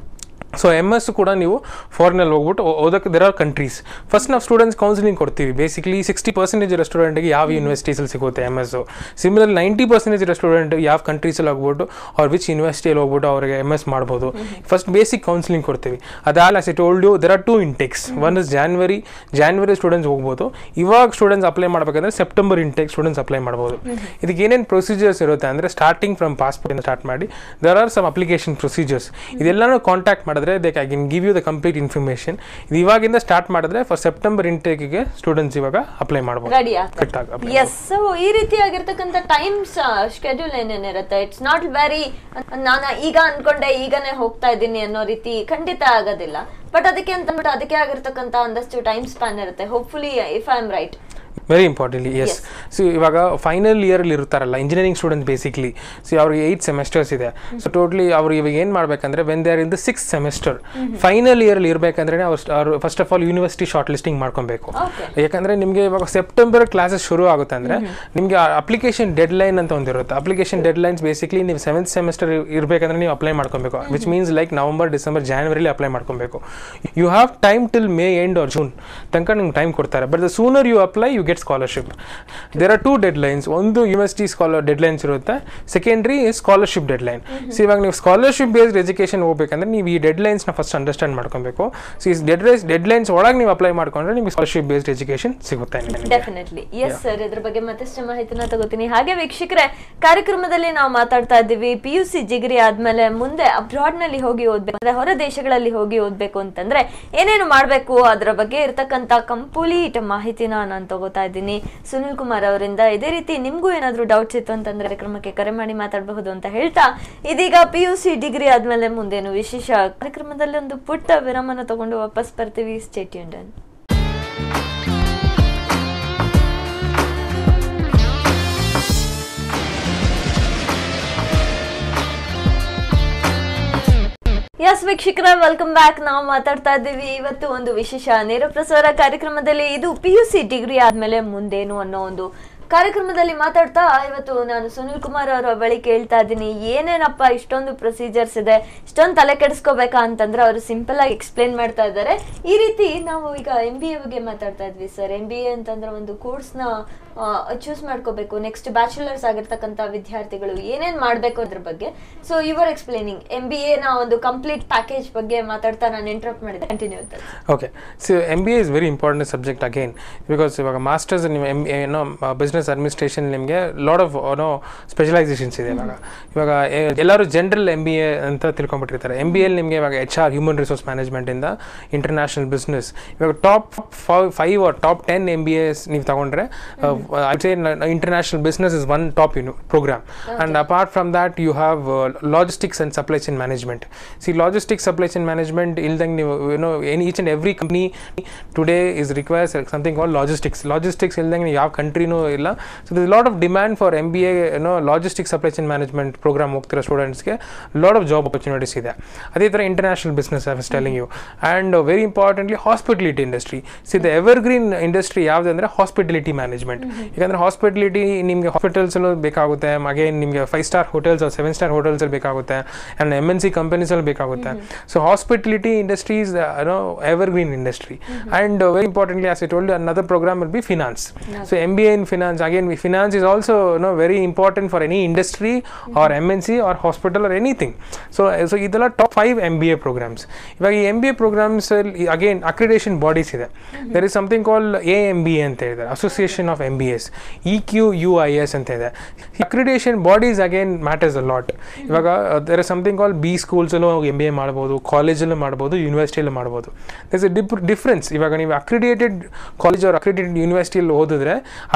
ಸೊ ಎಮ್ ಎಸ್ ಕೂಡ ನೀವು ಫಾರಿನಲ್ಲಿ ಹೋಗ್ಬಿಟ್ಟು ಓ- ಓದಕ್ಕೆ ದೇರ್ ಆರ್ ಕಂಟ್ರೀಸ್ ಫಸ್ಟ್ ನಾವು ಸ್ಟೂಡೆಂಟ್ಸ್ ಕೌನ್ಸಿಲಿಂಗ್ ಕೊಡ್ತೀವಿ ಬೇಸಿಕ್ಲಿ ಸಿಕ್ಸ್ಟಿ ಪರ್ಸೆಂಟೇಜ್ ಇರೋ ಸ್ಟೂಡೆಂಟ್ಗೆ ಯಾವ ಯೂನಿವರ್ಸಿಟೀಸಲ್ಲಿ ಸಿಗುತ್ತೆ M S similar ninety percentage ಇರೋ ಸ್ಟೂಡೆಂಟ್ ಯಾವ ಕಂಟ್ರೀಸಲ್ಲಿ ಹೋಗ್ಬಿಟ್ಟು ಅವ್ರು ವಿಚ್ ಯೂನಿವರ್ಸಿಟಿಯಲ್ಲಿ ಹೋಗ್ಬಿಟ್ಟು ಅವ್ರಿಗೆ ಎಮ್ ಎಸ್ ಮಾಡ್ಬೋದು ಫಸ್ಟ್ ಬೇಸಿಕ್ ಕೌನ್ಸಿಲಿಂಗ್ ಕೊಡ್ತೀವಿ ಅದಾದ as I told you there are two intakes one is January January students ಹೋಗ್ಬೋದು ಇವಾಗ ಸ್ಟೂಡೆಂಟ್ಸ್ ಅಪ್ಲೈ ಮಾಡಬೇಕಂದ್ರೆ ಸೆಪ್ಟೆಂಬರ್ ಇಂಟೆಕ್ ಸ್ಟೂಡೆಂಟ್ಸ್ ಅಪ್ಲೈ ಮಾಡ್ಬೋದು ಇದಕ್ಕೆ ಏನೇನು ಪ್ರೊಸೀಜರ್ಸ್ ಇರುತ್ತೆ ಅಂದರೆ ಸ್ಟಾರ್ಟಿಂಗ್ ಫ್ರಮ್ ಪಾಸ್ಪೋರ್ಟ್ ಸ್ಟಾರ್ಟ್ ಮಾಡಿ there are some application procedures ಇದೆಲ್ಲನೂ ಕಾಂಟ್ಯಾಕ್ಟ್ ಮಾಡಿದ್ರೆ they I can give you the complete information ಇದು ಇವಾಗಿಂದ ಸ್ಟಾರ್ಟ್ ಮಾಡಿದ್ರೆ ಫಾರ್ ಸೆಪ್ಟೆಂಬರ್ ಇಂಟೇಕಿಗೆ ಸ್ಟೂಡೆಂಟ್ಸ್ ಇವಾಗ ಅಪ್ಲೈ ಮಾಡ್ಬೋದು ರೆಡಿ Correct ಆಗಿ apply ಎಸ್ ಸೊ ಈ ರೀತಿಯಾಗಿರ್ತಕ್ಕಂಥ ಟೈಮ್ಸ್ ಶೆಡ್ಯೂಲ್ ಏನೇನಿರುತ್ತೆ ಇಟ್ಸ್ ನಾಟ್ ವೆರಿ ನಾನು ಈಗ ಅನ್ಕೊಂಡೆ ಈಗನೇ ಹೋಗ್ತಾ ಇದ್ದೀನಿ ಅನ್ನೋ ರೀತಿ ಖಂಡಿತ ಆಗೋದಿಲ್ಲ ಬಟ್ ಅದಕ್ಕೆ ಅಂತ ಅಂದ್ಬಿಟ್ಟು ಅದಕ್ಕೆ ಆಗಿರ್ತಕ್ಕಂಥ ಒಂದಷ್ಟು ಟೈಮ್ ಸ್ಪ್ಯಾನ್ ಇರುತ್ತೆ hopefully if I am right very importantly yes so ಇವಾಗ ಫೈನಲ್ ಇಯರಲ್ಲಿ ಇರ್ತಾರಲ್ಲ ಇಂಜಿನಿಯರಿಂಗ್ ಸ್ಟೂಡೆಂಟ್ಸ್ ಬೇಸಿಕ್ಲಿ ಸೊ ಅವ್ರಿಗೆ ಏಯ್ಟ್ ಸೆಮೆಸ್ಟರ್ಸ್ ಇದೆ ಸೊ ಟೋಟ್ಲಿ ಅವ್ರು ಇವಾಗ ಏನು ಮಾಡ್ಬೇಕಂದ್ರೆ when they are in the six semester final ಇಯರಲ್ಲಿ ಇರಬೇಕಂದ್ರೆ ಅವ್ರು ಅವ್ರು first of all university shortlisting ಮಾಡ್ಕೊಬೇಕು ಓಕೆ ಯಾಕಂದ್ರೆ ನಿಮಗೆ ಇವಾಗ ಸೆಪ್ಟೆಂಬರ್ ಕ್ಲಾಸಸ್ ಶುರು ಆಗುತ್ತೆ ಅಂದ್ರೆ ನಿಮಗೆ ಅಪ್ಲಿಕೇಶನ್ ಡೆಡ್ ಲೈನ್ ಅಂತ ಒಂದಿರುತ್ತೆ ಅಪ್ಲಿಕೇಶನ್ ಡೆಡ್ ಲೈನ್ಸ್ ಬೇಸಿಕ್ಲಿ ನೀವು ಸೆವೆಂತ್ ಸೆಮೆಸ್ಟರ್ ಇರಬೇಕಂದ್ರೆ ನೀವು ಅಪ್ಲೈ ಮಾಡ್ಕೊಬೇಕು which means like November December ಜಾನ್ವರಿಲಿ ಅಪ್ಲೈ ಮಾಡ್ಕೊಬೇಕು you have time till May end or June ತನಕ ನಿಮ್ಗೆ ಟೈಮ್ ಕೊಡ್ತಾರೆ but the sooner you apply you get scholarship there are two deadlines ಒಂದು university scholar deadlines ಇರುತ್ತೆ secondary scholarship deadline so ಇವಾಗ ನೀವು scholarship based education ಹೋಗ್ಬೇಕಂದ್ರೆ ನೀವು ಈ ಡೆಡ್ ಲೈನ್ಸ್ನ ಫಸ್ಟ್ ಅಂಡರ್ಸ್ಟ್ಯಾಂಡ್ ಮಾಡ್ಕೊಬೇಕು ಸೊ ಈ ಡೆಡ್ ಲೈನ್ಸ್ ಡೆಡ್ ಲೈನ್ಸ್ ಒಳಗೆ ನೀವು ಅಪ್ಲೈ ಮಾಡ್ಕೊಂಡ್ರೆ ನಿಮಗೆ ಸ್ಕಾಲರ್ಶಿಪ್ ಬೇಸ್ಡ್ ಎಜುಕೇಶನ್ ಸಿಗುತ್ತೆ ನಿಮಗೆ. ಡೆಫಿನೆಟ್ಲಿ ಎಸ್ ಸರ್ ಇದ್ರ ಬಗ್ಗೆ ಮತ್ತಷ್ಟು ಮಾಹಿತಿನ ತಗೋತೀನಿ ಹಾಗೆ ವೀಕ್ಷಕರೇ ಕಾರ್ಯಕ್ರಮದಲ್ಲಿ ನಾವು ಮಾತಾಡ್ತಾ ಇದ್ದೀವಿ ಪಿ ಯು ಸಿ ಜಿಗ್ರಿ ಆದ್ಮೇಲೆ ಮುಂದೆ ಅಬ್ರಾಡ್ ನಲ್ಲಿ ಹೋಗಿ ಓದ್ಬೇಕು ಅಂದ್ರೆ ಹೊರ ದೇಶಗಳಲ್ಲಿ ಹೋಗಿ ಓದ್ಬೇಕು ಅಂತಂದ್ರೆ ಏನೇನು ಮಾಡ್ಬೇಕು ಅದರ ಬಗ್ಗೆ ಇರ್ತಕ್ಕಂತ ಕಂಪ್ಲೀಟ್ ಮಾಹಿತಿನ ನಾನು ತಗೋತಾ ಇದ್ದೀನಿ ಸುನಿಲ್ ಕುಮಾರ್ ಅವರಿಂದ ಇದೇ ರೀತಿ ನಿಮ್ಗೂ ಏನಾದ್ರೂ ಡೌಟ್ಸ್ ಇತ್ತು ಅಂತಂದ್ರೆ ಕಾರ್ಯಕ್ರಮಕ್ಕೆ ಕರೆ ಮಾಡಿ ಮಾತಾಡಬಹುದು ಅಂತ ಹೇಳ್ತಾ ಇದೀಗ ಪಿ ಯು ಸಿ ಡಿಗ್ರಿ ಆದ್ಮೇಲೆ ಮುಂದೇನು ವಿಶೇಷ ಕಾರ್ಯಕ್ರಮದಲ್ಲಿ ಒಂದು ಪುಟ್ಟ ವಿರಾಮನ ತಗೊಂಡು ವಾಪಸ್ ಬರ್ತೀವಿ ಸ್ಟೇಟ್ಯೂನ್ ಎಸ್ ವೀಕ್ಷಕರ ವೆಲ್ಕಮ್ ಬ್ಯಾಕ್ ನಾವು ಮಾತಾಡ್ತಾ ಇದ್ದೀವಿ ಇವತ್ತು ಒಂದು ವಿಶೇಷ ನೇರ ಪ್ರಸಾರ ಕಾರ್ಯಕ್ರಮದಲ್ಲಿ ಇದು ಪಿ ಯು ಸಿ ಡಿಗ್ರಿ ಆದ್ಮೇಲೆ ಮುಂದೇನು ಅನ್ನೋ ಒಂದು ಕಾರ್ಯಕ್ರಮದಲ್ಲಿ ಮಾತಾಡ್ತಾ ಇವತ್ತು ನಾನು ಸುನಿಲ್ ಕುಮಾರ್ ಅವರ ಬಳಿ ಕೇಳ್ತಾ ಇದ್ದೀನಿ ಏನೇನಪ್ಪ ಇಷ್ಟೊಂದು ಪ್ರೊಸೀಜರ್ಸ್ ಇದೆ ಇಷ್ಟೊಂದು ತಲೆ ಕೆಡಿಸ್ಕೋಬೇಕಾ ಅಂತಂದ್ರೆ ಅವರು ಸಿಂಪಲ್ ಆಗಿ ಎಕ್ಸ್ಪ್ಲೇನ್ ಮಾಡ್ತಾ ಇದ್ದಾರೆ ಈ ರೀತಿ ನಾವು ಈಗ ಎಂ ಬಿ ಎ ಬಗ್ಗೆ ಮಾತಾಡ್ತಾ ಇದ್ವಿ ಸರ್ ಎಂ ಬಿ ಎ ಅಂತಂದ್ರೆ ಒಂದು ಕೋರ್ಸ್ನ ಚೂಸ್ ಮಾಡ್ಕೋಬೇಕು ನೆಕ್ಸ್ಟ್ ಬ್ಯಾಚುಲರ್ಸ್ ಆಗಿರ್ತಕ್ಕಂಥ ವಿದ್ಯಾರ್ಥಿಗಳು ಏನೇನ್ ಮಾಡ್ಬೇಕು ಅದ್ರ ಬಗ್ಗೆ so your explaining M B A ನ ಒಂದು ಕಂಪ್ಲೀಟ್ ಪ್ಯಾಕೇಜ್ ಬಗ್ಗೆ ಮಾತಾಡ್ತಾ ನಾನು ಇಂಟ್ರಪ್ಟ್ ಮಾಡಿದೆ continue okay so M B A is very important subject again because ಇವಾಗ ಮಾಸ್ಟರ್ಸ್ ನೀವು ಎಮ್ ಏನೋ ಬಿಸ್ನೆಸ್ ಅಡ್ಮಿನಿಸ್ಟ್ರೇಷನ್ ನಿಮಗೆ ಲಾಡ್ ಆಫ್ ಏನೋ ಸ್ಪೆಷಲೈಸೇಷನ್ಸ್ ಇದೆ ಇವಾಗ ಇವಾಗ ಎ- ಎಲ್ಲರೂ ಜನರಲ್ ಎಮ್ ಬಿ ಎ ಅಂತ ತಿಳ್ಕೊಂಡ್ಬಿಟ್ಟಿರ್ತಾರೆ ಎಮ್ ಬಿ ಎಲ್ ನಿಮಗೆ ಇವಾಗ ಎಚ್ ಆರ್ ಹ್ಯೂಮನ್ ರಿಸೋರ್ಸ್ ಮ್ಯಾನೇಜ್ಮೆಂಟಿಂದ ಇಂಟರ್ನ್ಯಾಷನಲ್ ಬಿಸ್ನೆಸ್ ಇವಾಗ top five or top ten M B S ನೀವು ತಗೊಂಡ್ರೆ I say international business is one top ಯುನು program and apart from that you have logistics and supply chain management see logistics supply chain management ಇಲ್ದಂಗೆ ನೀವು ಏನೋ any each and every company today is requires something call logistics logistics ಇಲ್ದಂಗೆ ನೀವು ಯಾವ ಕಂಟ್ರಿನೂ ಇಲ್ಲ so this lot of demand for M B A ಏನೋ logistics supply chain management program ಹೋಗ್ತಿರೋ ಸ್ಟೂಡೆಂಟ್ಸ್ಗೆ ಲಾಟ್ ಆಫ್ ಜಾಬ್ ಆಪರ್ಚುನಿಟೀಸ್ ಇದೆ ಅದೇ ಥರ international business I telling you and very importantly hospitality industry see the evergreen industry ಯಾವುದಂದ್ರೆ hospitality management ಯಾಕಂದರೆ hospitality ನಿಮಗೆ ಹಾಸ್ಪಿಟಲ್ಸಲ್ಲೂ ಬೇಕಾಗುತ್ತೆ ಅಗೇನ್ ನಿಮಗೆ five star hotels seven star ಹೋಟೆಲ್ಸಲ್ಲಿ ಬೇಕಾಗುತ್ತೆ ಆ್ಯಂಡ್ ಎಮ್ ಎನ್ ಸಿ ಕಂಪನೀಸಲ್ಲಿ ಬೇಕಾಗುತ್ತೆ so hospitality industry is no evergreen industry and very importantly as I old another program will be finance so mba in finance again we- finance is also you know very important for any industry or mnc or hospital or anything so so ಇದೆಲ್ಲ top five M B A programs ಇವಾಗ ಈ M B A programs again accreditation bodies ಇದೆ there is something call A M B A ಅಂತ ಹೇಳಿದ್ದಾರೆ association of M B S E Q U I S ಅಂತ ಇದೆ accreditation bodies again matters a lot ಇವಾಗ there is something call B ಸ್ಕೂಲ್ಸಲ್ಲೂ M B A ಮಾಡ್ಬೋದು ಕಾಲೇಜಲ್ಲೂ ಮಾಡ್ಬೋದು ಯೂನಿವರ್ಸಿಟಿಯಲ್ಲೂ ಮಾಡ್ಬೋದು ದಸ್ ಎ ಡಿಫ್ ಡಿಫ್ರೆನ್ಸ್ ಇವಾಗ ನೀವು ಅಕ್ರಿಡೇಟೆಡ್ ಕಾಲೇಜ್ ಅವ್ರ ಅಕ್ರಿಡೇಟೆಡ್ ಯೂನಿವರ್ಸಿಟಿಯಲ್ಲಿ ಓದಿದ್ರೆ accreditation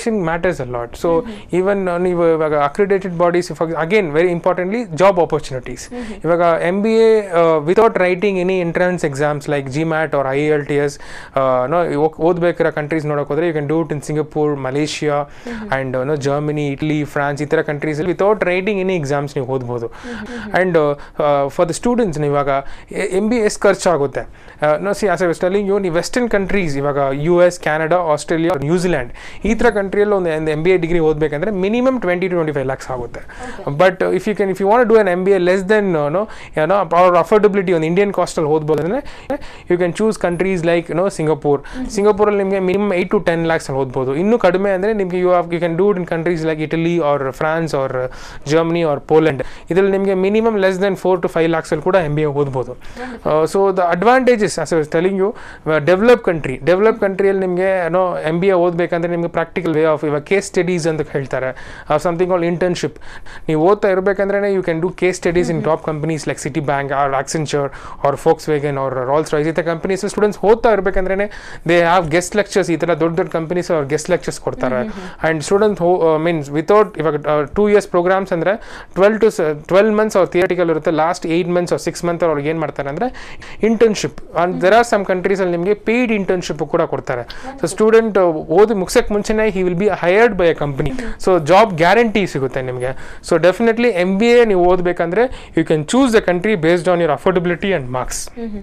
accreditation matters a lot so even ನೀವು ಇವಾಗ accredited bodies again very importantly job opportunities ಇವಾಗ M B A without writing any entrance exams like GMAT or L T IELTS no ಓದ್ಬೇಕಾಗಿರೋ countries ನೋಡೋಕೆ ಹೋದ್ರೆ you can do it in Singapore Malaysia and no Germany Italy France ಈ ಥರ ಕಂಟ್ರೀಸಲ್ಲಿ without writing any exams ನೀವು ಓದ್ಬೋದು and for the students ಇವಾಗ M B S ಖರ್ಚಾಗುತ್ತೆ no see as I telling you ನೀವು ವೆಸ್ಟರ್ನ್ ಕಂಟ್ರೀಸ್ ಇವಾಗ U S Canada Australia New Zealand ಈ ಥರ ಕಂಟ್ರಿಯಲ್ಲಿ ಒಂದು ಎಮ್ ಬಿ ಎ ಡಿಗ್ರಿ ಓದಬೇಕಂದ್ರೆ minimum twenty to twenty five lakhs ಆಗುತ್ತೆ but if you can if you want do an M B A less than no ಏನೋ ಅವ್ರ affordability ಒಂದು ಇಂಡಿಯನ್ ಕಾಸ್ಟಲ್ಲಿ ಓದ್ಬೋದು ಅಂದರೆ you can choose countries like no Singapore ಸಿಂಗಪೂರಲ್ಲಿ ನಿಮಗೆ minimum eight to ten lakhs ಅಲ್ಲಿ ಓದ್ಬೋದು ಇನ್ನೂ ಕಡಿಮೆ ಅಂದರೆ ನಿಮಗೆ you you can do it in countries like Italy or France or Germany or Poland ಇದರಲ್ಲಿ ನಿಮಗೆ minimum less than four to five ಲ್ಯಾಕ್ಸಲ್ಲಿ ಕೂಡ ಎಮ್ ಬಿ ಎ ಓದ್ಬೋದು so the advantages as telling you develop country develop ಕಂಟ್ರಿಯಲ್ಲಿ ನಿಮಗೆ ಏನೋ M B A ಓದಬೇಕಂದ್ರೆ ನಿಮಗೆ ಪ್ರಾಕ್ಟಿಕಲ್ ವೇ ಆಫ್ ಇವಾಗ ಕೇಸ್ ಸ್ಟಡೀಸ್ ಅಂತ ಹೇಳ್ತಾರೆ ಸಮಥಿಂಗ್ ಆಲ್ ಇಂಟರ್ನ್ಶಿಪ್ ನೀವು ಓದ್ತಾ ಇರಬೇಕಂದ್ರೆ you can do case studies in top companies like Citibank or Accenture or Volkswagen or Rolls Royce ಈ ಥರ ಕಂಪನೀಸ್ ಸ್ಟೂಡೆಂಟ್ಸ್ ಓದ್ತಾ ಇರಬೇಕಂದ್ರೆ ದೇ ಹ್ಯಾವ್ ಗೆಸ್ಟ್ ಲೆಕ್ಚರ್ಸ್ ಈ ಥರ ದೊಡ್ಡ ದೊಡ್ಡ ಕಂಪನೀಸ್ ಅವ್ರು ಗೆಸ್ಟ್ ಲೆಕ್ಚರ್ಸ್ ಕೊಡ್ತಾರೆ ಆ್ಯಂಡ್ ಸ್ಟೂಡೆಂಟ್ ಮೀನ್ಸ್ ವಿತೌಟ್ ಇವಾಗ ಟೂ ಇಯರ್ಸ್ ಪ್ರೋಗ್ರಾಮ್ಸ್ ಅಂದರೆ ಟ್ವೆಲ್ ಟು ಟ್ವೆಲ್ ಮಂತ್ಸ್ ಅವ್ರ ಥಿಯೇಟಿಕಲ್ ಇರುತ್ತೆ ಲಾಸ್ಟ್ ಏಯ್ಟ್ ಮಂತ್ಸ್ ಅವ್ರು ಸಿಕ್ಸ್ ಮಂತ್ ಅವ್ರಿಗೆ ಏನು ಮಾಡ್ತಾರೆ ಅಂದರೆ internship and there R some ಕಂಟ್ರೀಸಲ್ಲಿ ನಿಮಗೆ ಪೇಯ್ಡ್ ಇಂಟರ್ನ್ಶಿಪ್ ಕೂಡ ಕೊಡ್ತಾರೆ ಸೊ ಸ್ಟೂಡೆಂಟ್ ಓದಿ ಮುಗಿಸೋಕ್ಕೆ ಮುಂಚೆನೇ he will be hired by a company so job guarantee ಸಿಗುತ್ತೆ ನಿಮಗೆ so definitely M B A ನೀವು ಓದಬೇಕಂದ್ರೆ you can choose the country based on your affordability and marks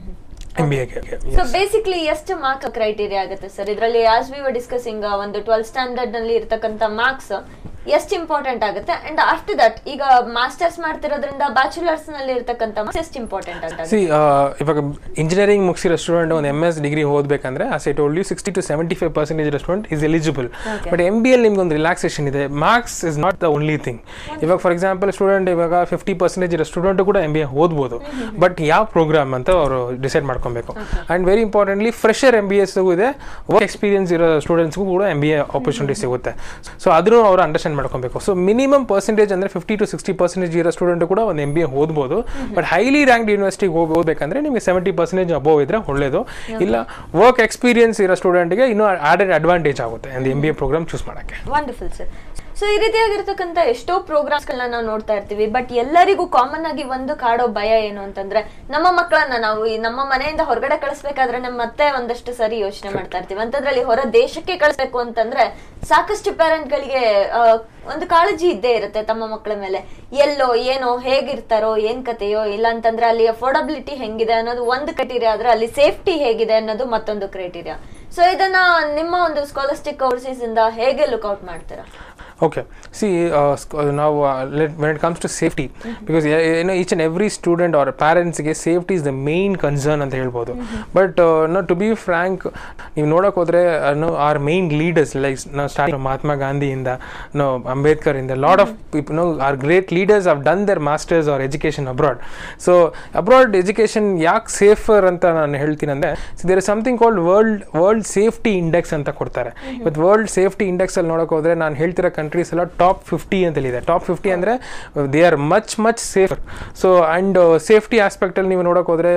M B ಎಗೆ ಸೊ ಬೇಸಿಕ್ಲಿ ಎಷ್ಟು mark criteria ಆಗುತ್ತೆ sir ಇದರಲ್ಲಿ as we were discussing ಒಂದು twelfth standard ನಲ್ಲಿ ಇರ್ತಕ್ಕಂಥ ಮಾರ್ಕ್ಸ್ ಎಷ್ಟು ಇಂಪಾರ್ಟೆಂಟ್ ಆಗುತ್ತೆ ಅಂಡ್ ಆಫ್ಟರ್ ದಟ್ ಈಗ ಮಾಸ್ಟರ್ಸ್ ಮಾಡ್ತಿರೋದ್ರಿಂದ ಬ್ಯಾಚುಲರ್ಸ್ ನಲ್ಲಿ ಇರ್ತಕ್ಕಂಥ marks ಎಷ್ಟು ಇಂಪಾರ್ಟೆಂಟ್ ಅಂತ ಸಿ ಇವಾಗ ಇಂಜಿನಿಯರಿಂಗ್ ಮುಗಿಸಿರೋ ಸ್ಟೂಡೆಂಟ್ ಒಂದು ಎಮ್ ಎಸ್ ಡಿಗ್ರಿ ಓದಬೇಕಂದ್ರೆ as I told you sixty to seventy five percentage student is eligible but M B L ನಿಮ್ಗೆ ಒಂದು ರಿಲ್ಯಾಕ್ಸೇಷನ್ ಇದೆ marks is not the only thing ಇವಾಗ ಫಾರ್ ಎಕ್ಸಾಂಪಲ್ ಸ್ಟೂಡೆಂಟ್ ಇವಾಗ fifty percentage ಇರೋ student ಕೂಡ M B A ಓದ್ಬೋದು but ಯಾವ program ಅಂತ ಅವರು ಡಿಸೈಡ್ ಮಾಡ್ಕೊಬೇಕು and very importantly fresher M B ಎಸ್ಗೂ ಇದೆ ವರ್ಕ್ ಎಕ್ಸ್ಪೀರಿಯನ್ಸ್ ಇರೋ ಸ್ಟೂಡೆಂಟ್ಸ್ಗೂ ಕೂಡ ಎಮ್ ಬಿ ಎ ಆಪರ್ಚುನಿಟಿ ಸಿಗುತ್ತೆ ಸೊ ಅದನ್ನು ಅವರು ಅಂಡರ್ಸ್ಟ್ಯಾಂಡ್ ಮಾಡ್ಕೊಬೇಕು ಸೊ ಮಿನಿಮಮ್ ಪರ್ಸೆಂಟೇಜ್ ಅಂದರೆ ಫಿಫ್ಟಿ ಟು ಸಿಕ್ಸ್ಟಿ ಪರ್ಸೆಂಟೇಜ್ ಇರೋ ಸ್ಟೂಡೆಂಟ್ ಕೂಡ ಒಂದು ಎಮ್ ಬಿ ಎ ಓದ್ಬೋದು ಬಟ್ ಹೈಲಿ ರ್ಯಾಂಕ್ಡ್ ಯೂನಿವರ್ಸಿಟಿಗೆ ಹೋಗಿ ಓದಬೇಕಂದ್ರೆ ನಿಮಗೆ ಸೆವೆಂಟಿ ಪರ್ಸೆಂಟೇಜ್ ಅಬೋವ್ ಇದ್ರೆ ಒಳ್ಳೇದು ಇಲ್ಲ ವರ್ಕ್ ಎಕ್ಸ್ಪೀರಿಯನ್ಸ್ ಇರೋ ಸ್ಟೂಡೆಂಟ್ಗೆ ಇನ್ನೂ ಆಡೆಡ್ ಅಡ್ವಾಂಟೇಜ್ ಆಗುತ್ತೆ ಒಂದು M B A program choose ಮಾಡೋಕ್ಕೆ ವಂಡರ್ಫುಲ್ ಸರ್ ಸೊ ಈ ರೀತಿಯಾಗಿರ್ತಕ್ಕಂಥ ಎಷ್ಟೋ ಪ್ರೋಗ್ರಾಮ್ಸ್ ಗಳನ್ನ ನಾವು ನೋಡ್ತಾ ಇರ್ತೀವಿ ಬಟ್ ಎಲ್ಲರಿಗೂ ಕಾಮನ್ ಆಗಿ ಒಂದು ಕಾಡೋ ಭಯ ಏನು ಅಂತಂದ್ರೆ ನಮ್ಮ ಮಕ್ಕಳನ್ನ ನಾವು ಈ ನಮ್ಮ ಮನೆಯಿಂದ ಹೊರಗಡೆ ಕಳಿಸ್ಬೇಕಾದ್ರೆ ನಮ್ಮ ಮತ್ತೆ ಒಂದಷ್ಟು ಸರಿ ಯೋಚನೆ ಮಾಡ್ತಾ ಇರ್ತೀವಿ ಅಂತದ್ರಲ್ಲಿ ಹೊರ ದೇಶಕ್ಕೆ ಕಳಿಸ್ಬೇಕು ಅಂತಂದ್ರೆ ಸಾಕಷ್ಟು ಪೇರೆಂಟ್ ಗಳಿಗೆ ಆ, ಒಂದು ಕಾಳಜಿ ಇದ್ದೇ ಇರುತ್ತೆ ತಮ್ಮ ಮಕ್ಕಳ ಮೇಲೆ ಎಲ್ಲೋ ಏನೋ ಹೇಗಿರ್ತಾರೋ ಏನ್ ಕತೆಯೋ ಇಲ್ಲ ಅಂತಂದ್ರೆ ಅಲ್ಲಿ ಅಫೋರ್ಡಬಿಲಿಟಿ ಹೆಂಗಿದೆ ಅನ್ನೋದು ಒಂದು ಕ್ರೈಟೀರಿಯಾ ಆದ್ರೆ ಅಲ್ಲಿ ಸೇಫ್ಟಿ ಹೇಗಿದೆ ಅನ್ನೋದು ಮತ್ತೊಂದು ಕ್ರೈಟೀರಿಯಾ ಸೊ ಇದನ್ನ ನಿಮ್ಮ ಒಂದು ಸ್ಕಾಲರ್ಸ್ಟಿಕ್ ಕೋರ್ಸಸ್ ಇಂದ ಹೇಗೆ ಲುಕ್ಔಟ್ ಮಾಡ್ತೀರಾ ಓಕೆ ಸಿ ನಾವು let when it comes to safety because ಏನೋ ಈಚ್ ಆ್ಯಂಡ್ ಎವ್ರಿ ಸ್ಟೂಡೆಂಟ್ ಅವ್ರ ಪ್ಯಾರೆಂಟ್ಸ್ಗೆ safety is the main concern ಅಂತ ಹೇಳ್ಬೋದು but no to be frank ನೀವು ನೋಡೋಕೆ ಹೋದರೆ no our main leaders like ನಾವು ಸ್ಟಾರ್ಟ್ ಮಹಾತ್ಮ ಗಾಂಧಿಯಿಂದ ನೋ ಅಂಬೇಡ್ಕರ್ ಇಂದ lot of people no are great leaders have done their masters or education abroad so abroad education ಯಾಕೆ safer ಅಂತ ನಾನು ಹೇಳ್ತೀನಿ ಅಂದರೆ there is something called world world safety index ಅಂತ ಕೊಡ್ತಾರೆ ಇವತ್ತು ವರ್ಲ್ಡ್ ಸೇಫ್ಟಿ ಇಂಡೆಕ್ಸಲ್ಲಿ ನೋಡೋಕೆ ಹೋದರೆ ನಾನು ಹೇಳ್ತಿರೋ ಕಂಟ್ರೀಸ್ ಎಲ್ಲ ಟಾಪ್ ಫಿಫ್ಟಿ ಅಂತೇಳಿದೆ ಟಾಪ್ ಫಿಫ್ಟಿ ಅಂದರೆ they are much much safer so and safety ಆಸ್ಪೆಕ್ಟಲ್ಲಿ ನೀವು ನೋಡೋಕೆ ಹೋದರೆ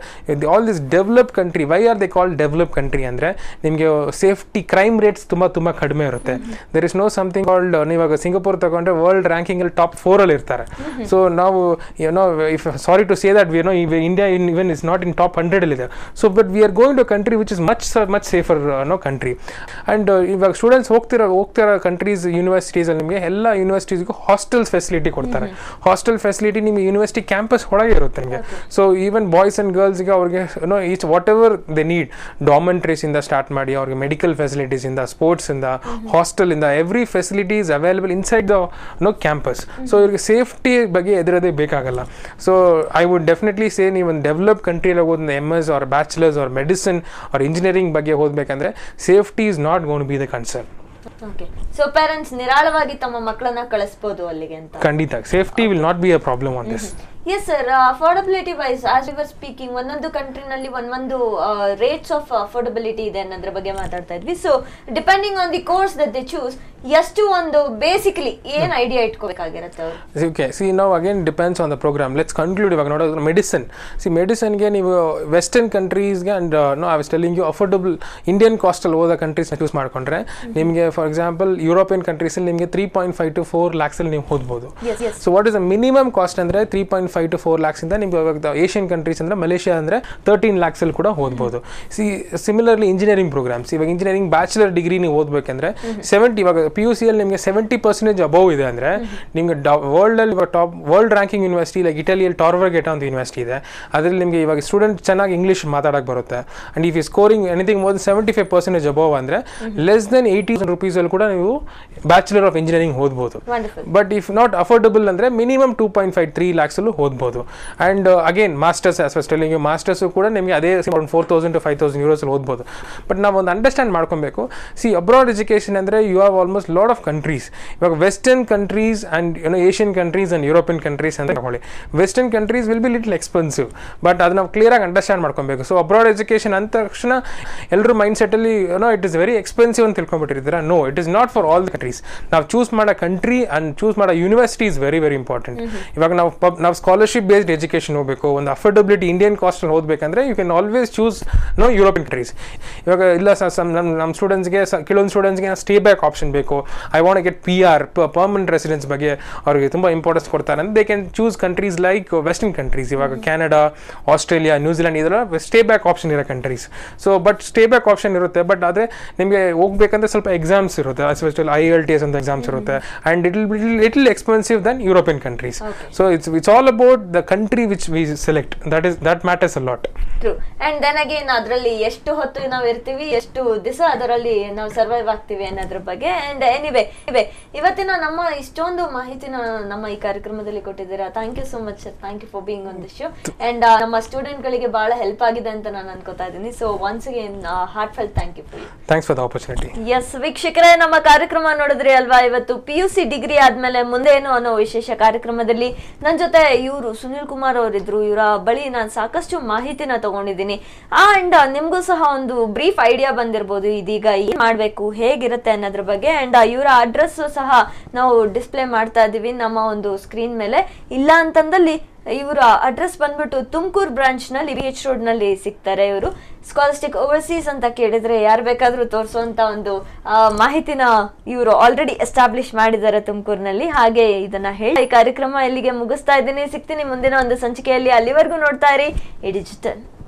all this develop country why are they call develop country ಅಂದರೆ ನಿಮಗೆ ಸೇಫ್ಟಿ ಕ್ರೈಮ್ ರೇಟ್ಸ್ ತುಂಬ ತುಂಬ ಕಡಿಮೆ ಇರುತ್ತೆ there is no something called ನೀವಾಗ ಸಿಂಗಪುರ್ ತಗೊಂಡ್ರೆ ವರ್ಲ್ಡ್ ರ್ಯಾಂಕಿಂಗಲ್ಲಿ ಟಾಪ್ ಫೋರಲ್ಲಿ ಇರ್ತಾರೆ ಸೊ ನಾವು ಏನೋ if sorry to say that we no India in even is not in top ಹಂಡ್ರೆಡಲ್ಲಿ ಇದೆ so but we are going to country which is much much safer no country and ಇವಾಗ students ಹೋಗ್ತಿರೋ ಹೋಗ್ತಿರೋ countries ಯೂನಿವರ್ಸಿಟೀಸಲ್ಲಿ ನಿಮಗೆ ಎಲ್ಲ ಯೂನಿವರ್ಸಿಟೀಸ್ಗೂ hostels facility ಕೊಡ್ತಾರೆ ಹಾಸ್ಟೆಲ್ ಫೆಸಿಲಿಟಿ ನಿಮಗೆ ಯೂನಿವರ್ಸಿಟಿ ಕ್ಯಾಂಪಸ್ ಒಳಗೆ ಇರುತ್ತೆ ನಿಮಗೆ ಸೊ ಈವನ್ ಬಾಯ್ಸ್ ಆ್ಯಂಡ್ ಗರ್ಲ್ಸ್ಗೆ ಅವ್ರಿಗೆ no each whatever they need ಡಾಮೆಂಟ್ರೀಸಿಂದ ಸ್ಟಾರ್ಟ್ ಮಾಡಿ ಅವ್ರಿಗೆ ಮೆಡಿಕಲ್ ಫೆಸಿಲಿಟೀಸಿಂದ ಸ್ಪೋರ್ಟ್ಸಿಂದ ಹಾಸ್ಟೆಲಿಂದ every facility is available inside the no campus so ಇವ್ರಿಗೆ ಸೇಫ್ಟಿ ಬಗ್ಗೆ ಎದುರದೇ ಬೇಕಾಗಲ್ಲ so I would definitely say ನೀವು ಒಂದು ಡೆವಲಪ್ ಕಂಟ್ರಿಯಲ್ಲಿ ಹೋಗೋದು M S or bachelors or medicine or engineering ಬಗ್ಗೆ ಹೋಗ್ಬೇಕಂದ್ರೆ safety is not gonna be the concern okay so parents ನಿರಾಳವಾಗಿ ತಮ್ಮ ಮಕ್ಕಳನ್ನ ಕಳಿಸ್ಬೋದು ಅಲ್ಲಿಗೆ ಅಂತ ಖಂಡಿತ safety will not be a problem on this yes sir affordability wise as your speaking ಒಂದೊಂದು ಕಂಟ್ರಿನಲ್ಲಿ ಒಂದೊಂದು ರೇಟ್ಸ್ ಆಫ್ ಅಫೋರ್ಡಬಿಲಿಟಿ ಇದೆ ಅನ್ನೋದ್ರ ಬಗ್ಗೆ ಮಾತಾಡ್ತಾ ಇದ್ವಿ so depending on the course that the choose ಎಷ್ಟು ಒಂದು ಬೇಸಿಕಲಿ ಏನ್ ಐಡಿಯಾ ಇಟ್ಕೋಬೇಕಾಗಿರುತ್ತೆ ಅವ್ರು ಓಕೆ ಸಿ ನಾವು again depends on the program let's conclude ಇವಾಗ ನೋಡೋದು ಮೆಡಿಸಿನ್ ಸಿ ಮೆಡಿಸನ್ಗೆ ನೀವು ವೆಸ್ಟರ್ನ್ ಕಂಟ್ರೀಸ್ಗೆ and no I was telling you affordable Indian ಕಾಸ್ಟಲ್ಲಿ ಓದೋ ಕಂಟ್ರೀಸ್ನ ಚೂಸ್ ಮಾಡ್ಕೊಂಡ್ರೆ ನಿಮಗೆ ಫಾರ್ ಎಕ್ಸಾಂಪಲ್ ಯುರೋಪಿಯನ್ ಕಂಟ್ರೀಸಲ್ಲಿ ನಿಮಗೆ three point five to four ಲ್ಯಾಕ್ಸಲ್ಲಿ ನೀವು ಓದ್ಬೋದು yes yes so what is the minimum cost ಅಂದರೆ three point five to four lakhs ಇಂದ ನಿಮ್ಗೆ ಇವಾಗ ಏಷ್ಯನ್ ಕಂಟ್ರೀಸ್ ಅಂದರೆ ಮಲೇಷಿಯಾ ಅಂದರೆ ತರ್ಟೀನ್ ಲ್ಯಾಕ್ಸಲ್ಲಿ ಕೂಡ ಓದ್ಬೋದು ಸಿ ಸಿಮಿಲರ್ಲಿ ಇಂಜಿನಿಯರಿಂಗ್ ಪ್ರೋಗ್ರಾಮ್ಸ್ ಇವಾಗ ಇಂಜಿನಿಯರಿಂಗ್ ಬ್ಯಾಚುಲರ್ ಡಿಗ್ರಿ ನೀವು ಓದಬೇಕಂದ್ರೆ ಸೆವೆಂಟಿ ಇವಾಗ ಪಿ ಯು ಸಿಯಲ್ಲಿ ನಿಮಗೆ ಸೆವೆಂಟಿ ಪರ್ಸೆಂಟೇಜ್ ಅಬೌವ್ ಇದೆ ಅಂದರೆ ನಿಮಗೆ ವರ್ಲ್ಡಲ್ಲಿ ಇವಾಗ top world ranking university like ಇಟಲಿಯಲ್ಲಿ ಟಾರ್ವರ್ಗೇಟ ಅಂತ ಯೂನಿವರ್ಸಿಟಿ ಇದೆ ಅದರಲ್ಲಿ ನಿಮಗೆ ಇವಾಗ ಸ್ಟೂಡೆಂಟ್ ಚೆನ್ನಾಗಿ ಇಂಗ್ಲೀಷ್ ಮಾತಾಡಕ್ಕೆ ಬರುತ್ತೆ ಆ್ಯಂಡ್ ಇಫ್ ಈ scoring anything more seventy five percentage above ಅಂದರೆ ಲೆಸ್ ದೆನ್ ಏಯ್ಟಿ ರುಪೀಸಲ್ಲಿ ಕೂಡ ನೀವು ಬ್ಯಾಚುಲರ್ ಆಫ್ ಇಂಜಿನಿಯರಿಂಗ್ ಓದ್ಬೋದು wonderful but if not affordable ಅಂದರೆ minimum two point five three ಲ್ಯಾಕ್ಸಲ್ಲೂ ಓದ್ಬೋದು and again masters as first telling masters ಕೂಡ ನಿಮಗೆ ಅದೇ four thousand to five thousand ಯೂರೋಸಲ್ಲಿ ಓದ್ಬೋದು ಬಟ್ ನಾವು ಒಂದು ಅಂಡರ್ಸ್ಟ್ಯಾಂಡ್ ಮಾಡ್ಕೊಬೇಕು ಸಿ ಅಬ್ರಾಡ್ ಎಜುಕೇಷನ್ ಅಂದರೆ you have almost lot of countries ಇವಾಗ western countries and you know Asian countries and European countries ಅಂತ ತಗೊಳ್ಳಿ western countries will be little expensive but ಅದು ನಾವು ಕ್ಲಿಯರಾಗಿ ಅಂಡರ್ಸ್ಟ್ಯಾಂಡ್ ಮಾಡ್ಕೊಬೇಕು ಸೊ ಅಬ್ರಾಡ್ ಎಜುಕೇಷನ್ ಅಂದ ತಕ್ಷಣ ಎಲ್ಲರೂ ಮೈಂಡ್ ಸೆಟ್ಟಲ್ಲಿ ಏನೋ ಇಟ್ ಇಸ್ ವೆರಿ ಎಕ್ಸ್ಪೆನ್ಸಿವ್ ಅಂತ ತಿಳ್ಕೊಂಡ್ಬಿಟ್ಟಿರ್ತೀರಾ no it is not for all the countries ನಾವು ಚೂಸ್ ಮಾಡೋ ಕಂಟ್ರಿ ಆ್ಯಂಡ್ ಚೂಸ್ ಮಾಡೋ university is very very important ಇವಾಗ ನಾವು ಪಬ್ ನಾವು ಸ್ಕಾಲರ್ಶಿಪ್ ಬೇಸ್ಡ್ ಎಜುಕೇಷನ್ ಹೋಗಬೇಕು ಒಂದು ಅಫೋರ್ಡಬಿಲಿಟಿ ಇಂಡಿಯನ್ ಕಾಸ್ಟಲ್ಲಿ ಓದಬೇಕಂದ್ರೆ you can always choose no European countries ಇವಾಗ ಇಲ್ಲ ನಮ್ಮ ನಮ್ಮ ಸ್ಟೂಡೆಂಟ್ಸ್ಗೆ ಕೆಲವೊಂದು ಸ್ಟೂಡೆಂಟ್ಸ್ಗೆ ಸ್ಟೇ ಬ್ಯಾಕ್ ಆಪ್ಷನ್ ಬೇಕು I want get P R permanent residence ಬಗ್ಗೆ ಅವ್ರಿಗೆ ತುಂಬ ಇಂಪಾರ್ಟೆನ್ಸ್ ಕೊಡ್ತಾರೆ ಅಂದರೆ they can choose countries like western countries ಇವಾಗ ಕ್ಯಾನಡಾ ಆಸ್ಟ್ರೇಲಿಯಾ ನ್ಯೂಜಿಲೆಂಡ್ ಇದೆಲ್ಲ ಸ್ಟೇ ಬ್ಯಾಕ್ ಆಪ್ಷನ್ ಇರೋ countries so but stay back option ಇರುತ್ತೆ ಬಟ್ ಆದರೆ ನಿಮಗೆ ಹೋಗ್ಬೇಕಂದ್ರೆ ಸ್ವಲ್ಪ ಎಕ್ಸಾಮ್ಸ್ ಇರುತ್ತೆ especially L T IELTS ಅಂತ ಎಕ್ಸಾಮ್ಸ್ ಇರುತ್ತೆ and it will little expensive than European countries so it's it's all about the country which we select that is that matters a lot true and then again ಅದರಲ್ಲಿ ಎಷ್ಟು ಹೊತ್ತು ನಾವು ಇರ್ತೀವಿ ಎಷ್ಟು ದಿವಸ ಅದರಲ್ಲಿ ನಾವು ಸರ್ವೈವ್ ಆಗ್ತೀವಿ ಅನ್ನೋದ್ರ ಬಗ್ಗೆ ಅಂಡ್ ಎನಿವೆ ಇವೆ ಇವತ್ತಿನ ನಮ್ಮ ಇಷ್ಟೊಂದು ಮಾಹಿತಿನ ನಮ್ಮ ಈ ಕಾರ್ಯಕ್ರಮದಲ್ಲಿ ಕೊಟ್ಟಿದ್ದೀರಾ thank you so much sir thank you for being on the show and ನಮ್ಮ ಸ್ಟೂಡೆಂಟ್ ಗಳಿಗೆ ಬಹಳ ಹೆಲ್ಪ್ ಆಗಿದೆ ಅಂತ ನಾನು ಅನ್ಕೋತಾ ಇದ್ದೀನಿ so once again heartfelt thank you for you thanks for the opportunity ಎಸ್ ವೀಕ್ಷಕರೇ ನಮ್ಮ ಕಾರ್ಯಕ್ರಮ ನೋಡಿದ್ರಿ ಅಲ್ವಾ ಇವತ್ತು ಪಿ ಯು ಸಿ ಡಿಗ್ರಿ ಆದ್ಮೇಲೆ ಮುಂದೆ ಏನು ಅನ್ನೋ ವಿಶೇಷ ಕಾರ್ಯಕ್ರಮದಲ್ಲಿ ನನ್ನ ಜೊತೆ ಇವರು ಸುನಿಲ್ ಕುಮಾರ್ ಅವರಿದ್ರು ಇವರ ಬಳಿ ನಾನು ಸಾಕಷ್ಟು ಮಾಹಿತಿನ ತಗೊಂಡಿದ್ದೀನಿ ಅಂಡ್ ನಿಮ್ಗೂ ಸಹ ಒಂದು ಬ್ರೀಫ್ ಐಡಿಯಾ ಬಂದಿರ್ಬೋದು ಇದೀಗ ಏನ್ ಮಾಡ್ಬೇಕು ಹೇಗಿರುತ್ತೆ ಅನ್ನೋದ್ರ ಬಗ್ಗೆ ಅಂಡ್ ಇವರ ಅಡ್ರೆಸ್ ಸಹ ನಾವು ಡಿಸ್ಪ್ಲೇ ಮಾಡ್ತಾ ಇದೀವಿ ನಮ್ಮ ಒಂದು ಸ್ಕ್ರೀನ್ ಮೇಲೆ ಇಲ್ಲ ಅಂತಂದಲ್ಲಿ ಇವರ ಅಡ್ರೆಸ್ ಬಂದ್ಬಿಟ್ಟು ತುಮಕೂರು ಬ್ರಾಂಚ್ ನಲ್ಲಿ ಬಿ ಎಚ್ ರೋಡ್ ನಲ್ಲಿ ಸಿಗ್ತಾರೆ ಇವರು ಸ್ಕಾಲಸ್ಟಿಕ್ ಓವರ್ಸೀಸ್ ಅಂತ ಕೇಳಿದ್ರೆ ಯಾರು ಬೇಕಾದ್ರೂ ತೋರಿಸುವಂತ ಒಂದು ಆ, ಮಾಹಿತಿನ ಇವರು ಆಲ್ರೆಡಿ ಎಸ್ಟಾಬ್ಲಿಷ್ ಮಾಡಿದ್ದಾರೆ ತುಮಕೂರಿನಲ್ಲಿ ಹಾಗೆ ಇದನ್ನ ಹೇಳಿ ಈ ಕಾರ್ಯಕ್ರಮ ಇಲ್ಲಿಗೆ ಮುಗಿಸ್ತಾ ಇದ್ದೀನಿ ಸಿಗ್ತೀನಿ ಮುಂದಿನ ಒಂದು ಸಂಚಿಕೆಯಲ್ಲಿ ಅಲ್ಲಿವರೆಗೂ ನೋಡ್ತಾ ಇರಿ ಈ ಡಿಜಿಟಲ್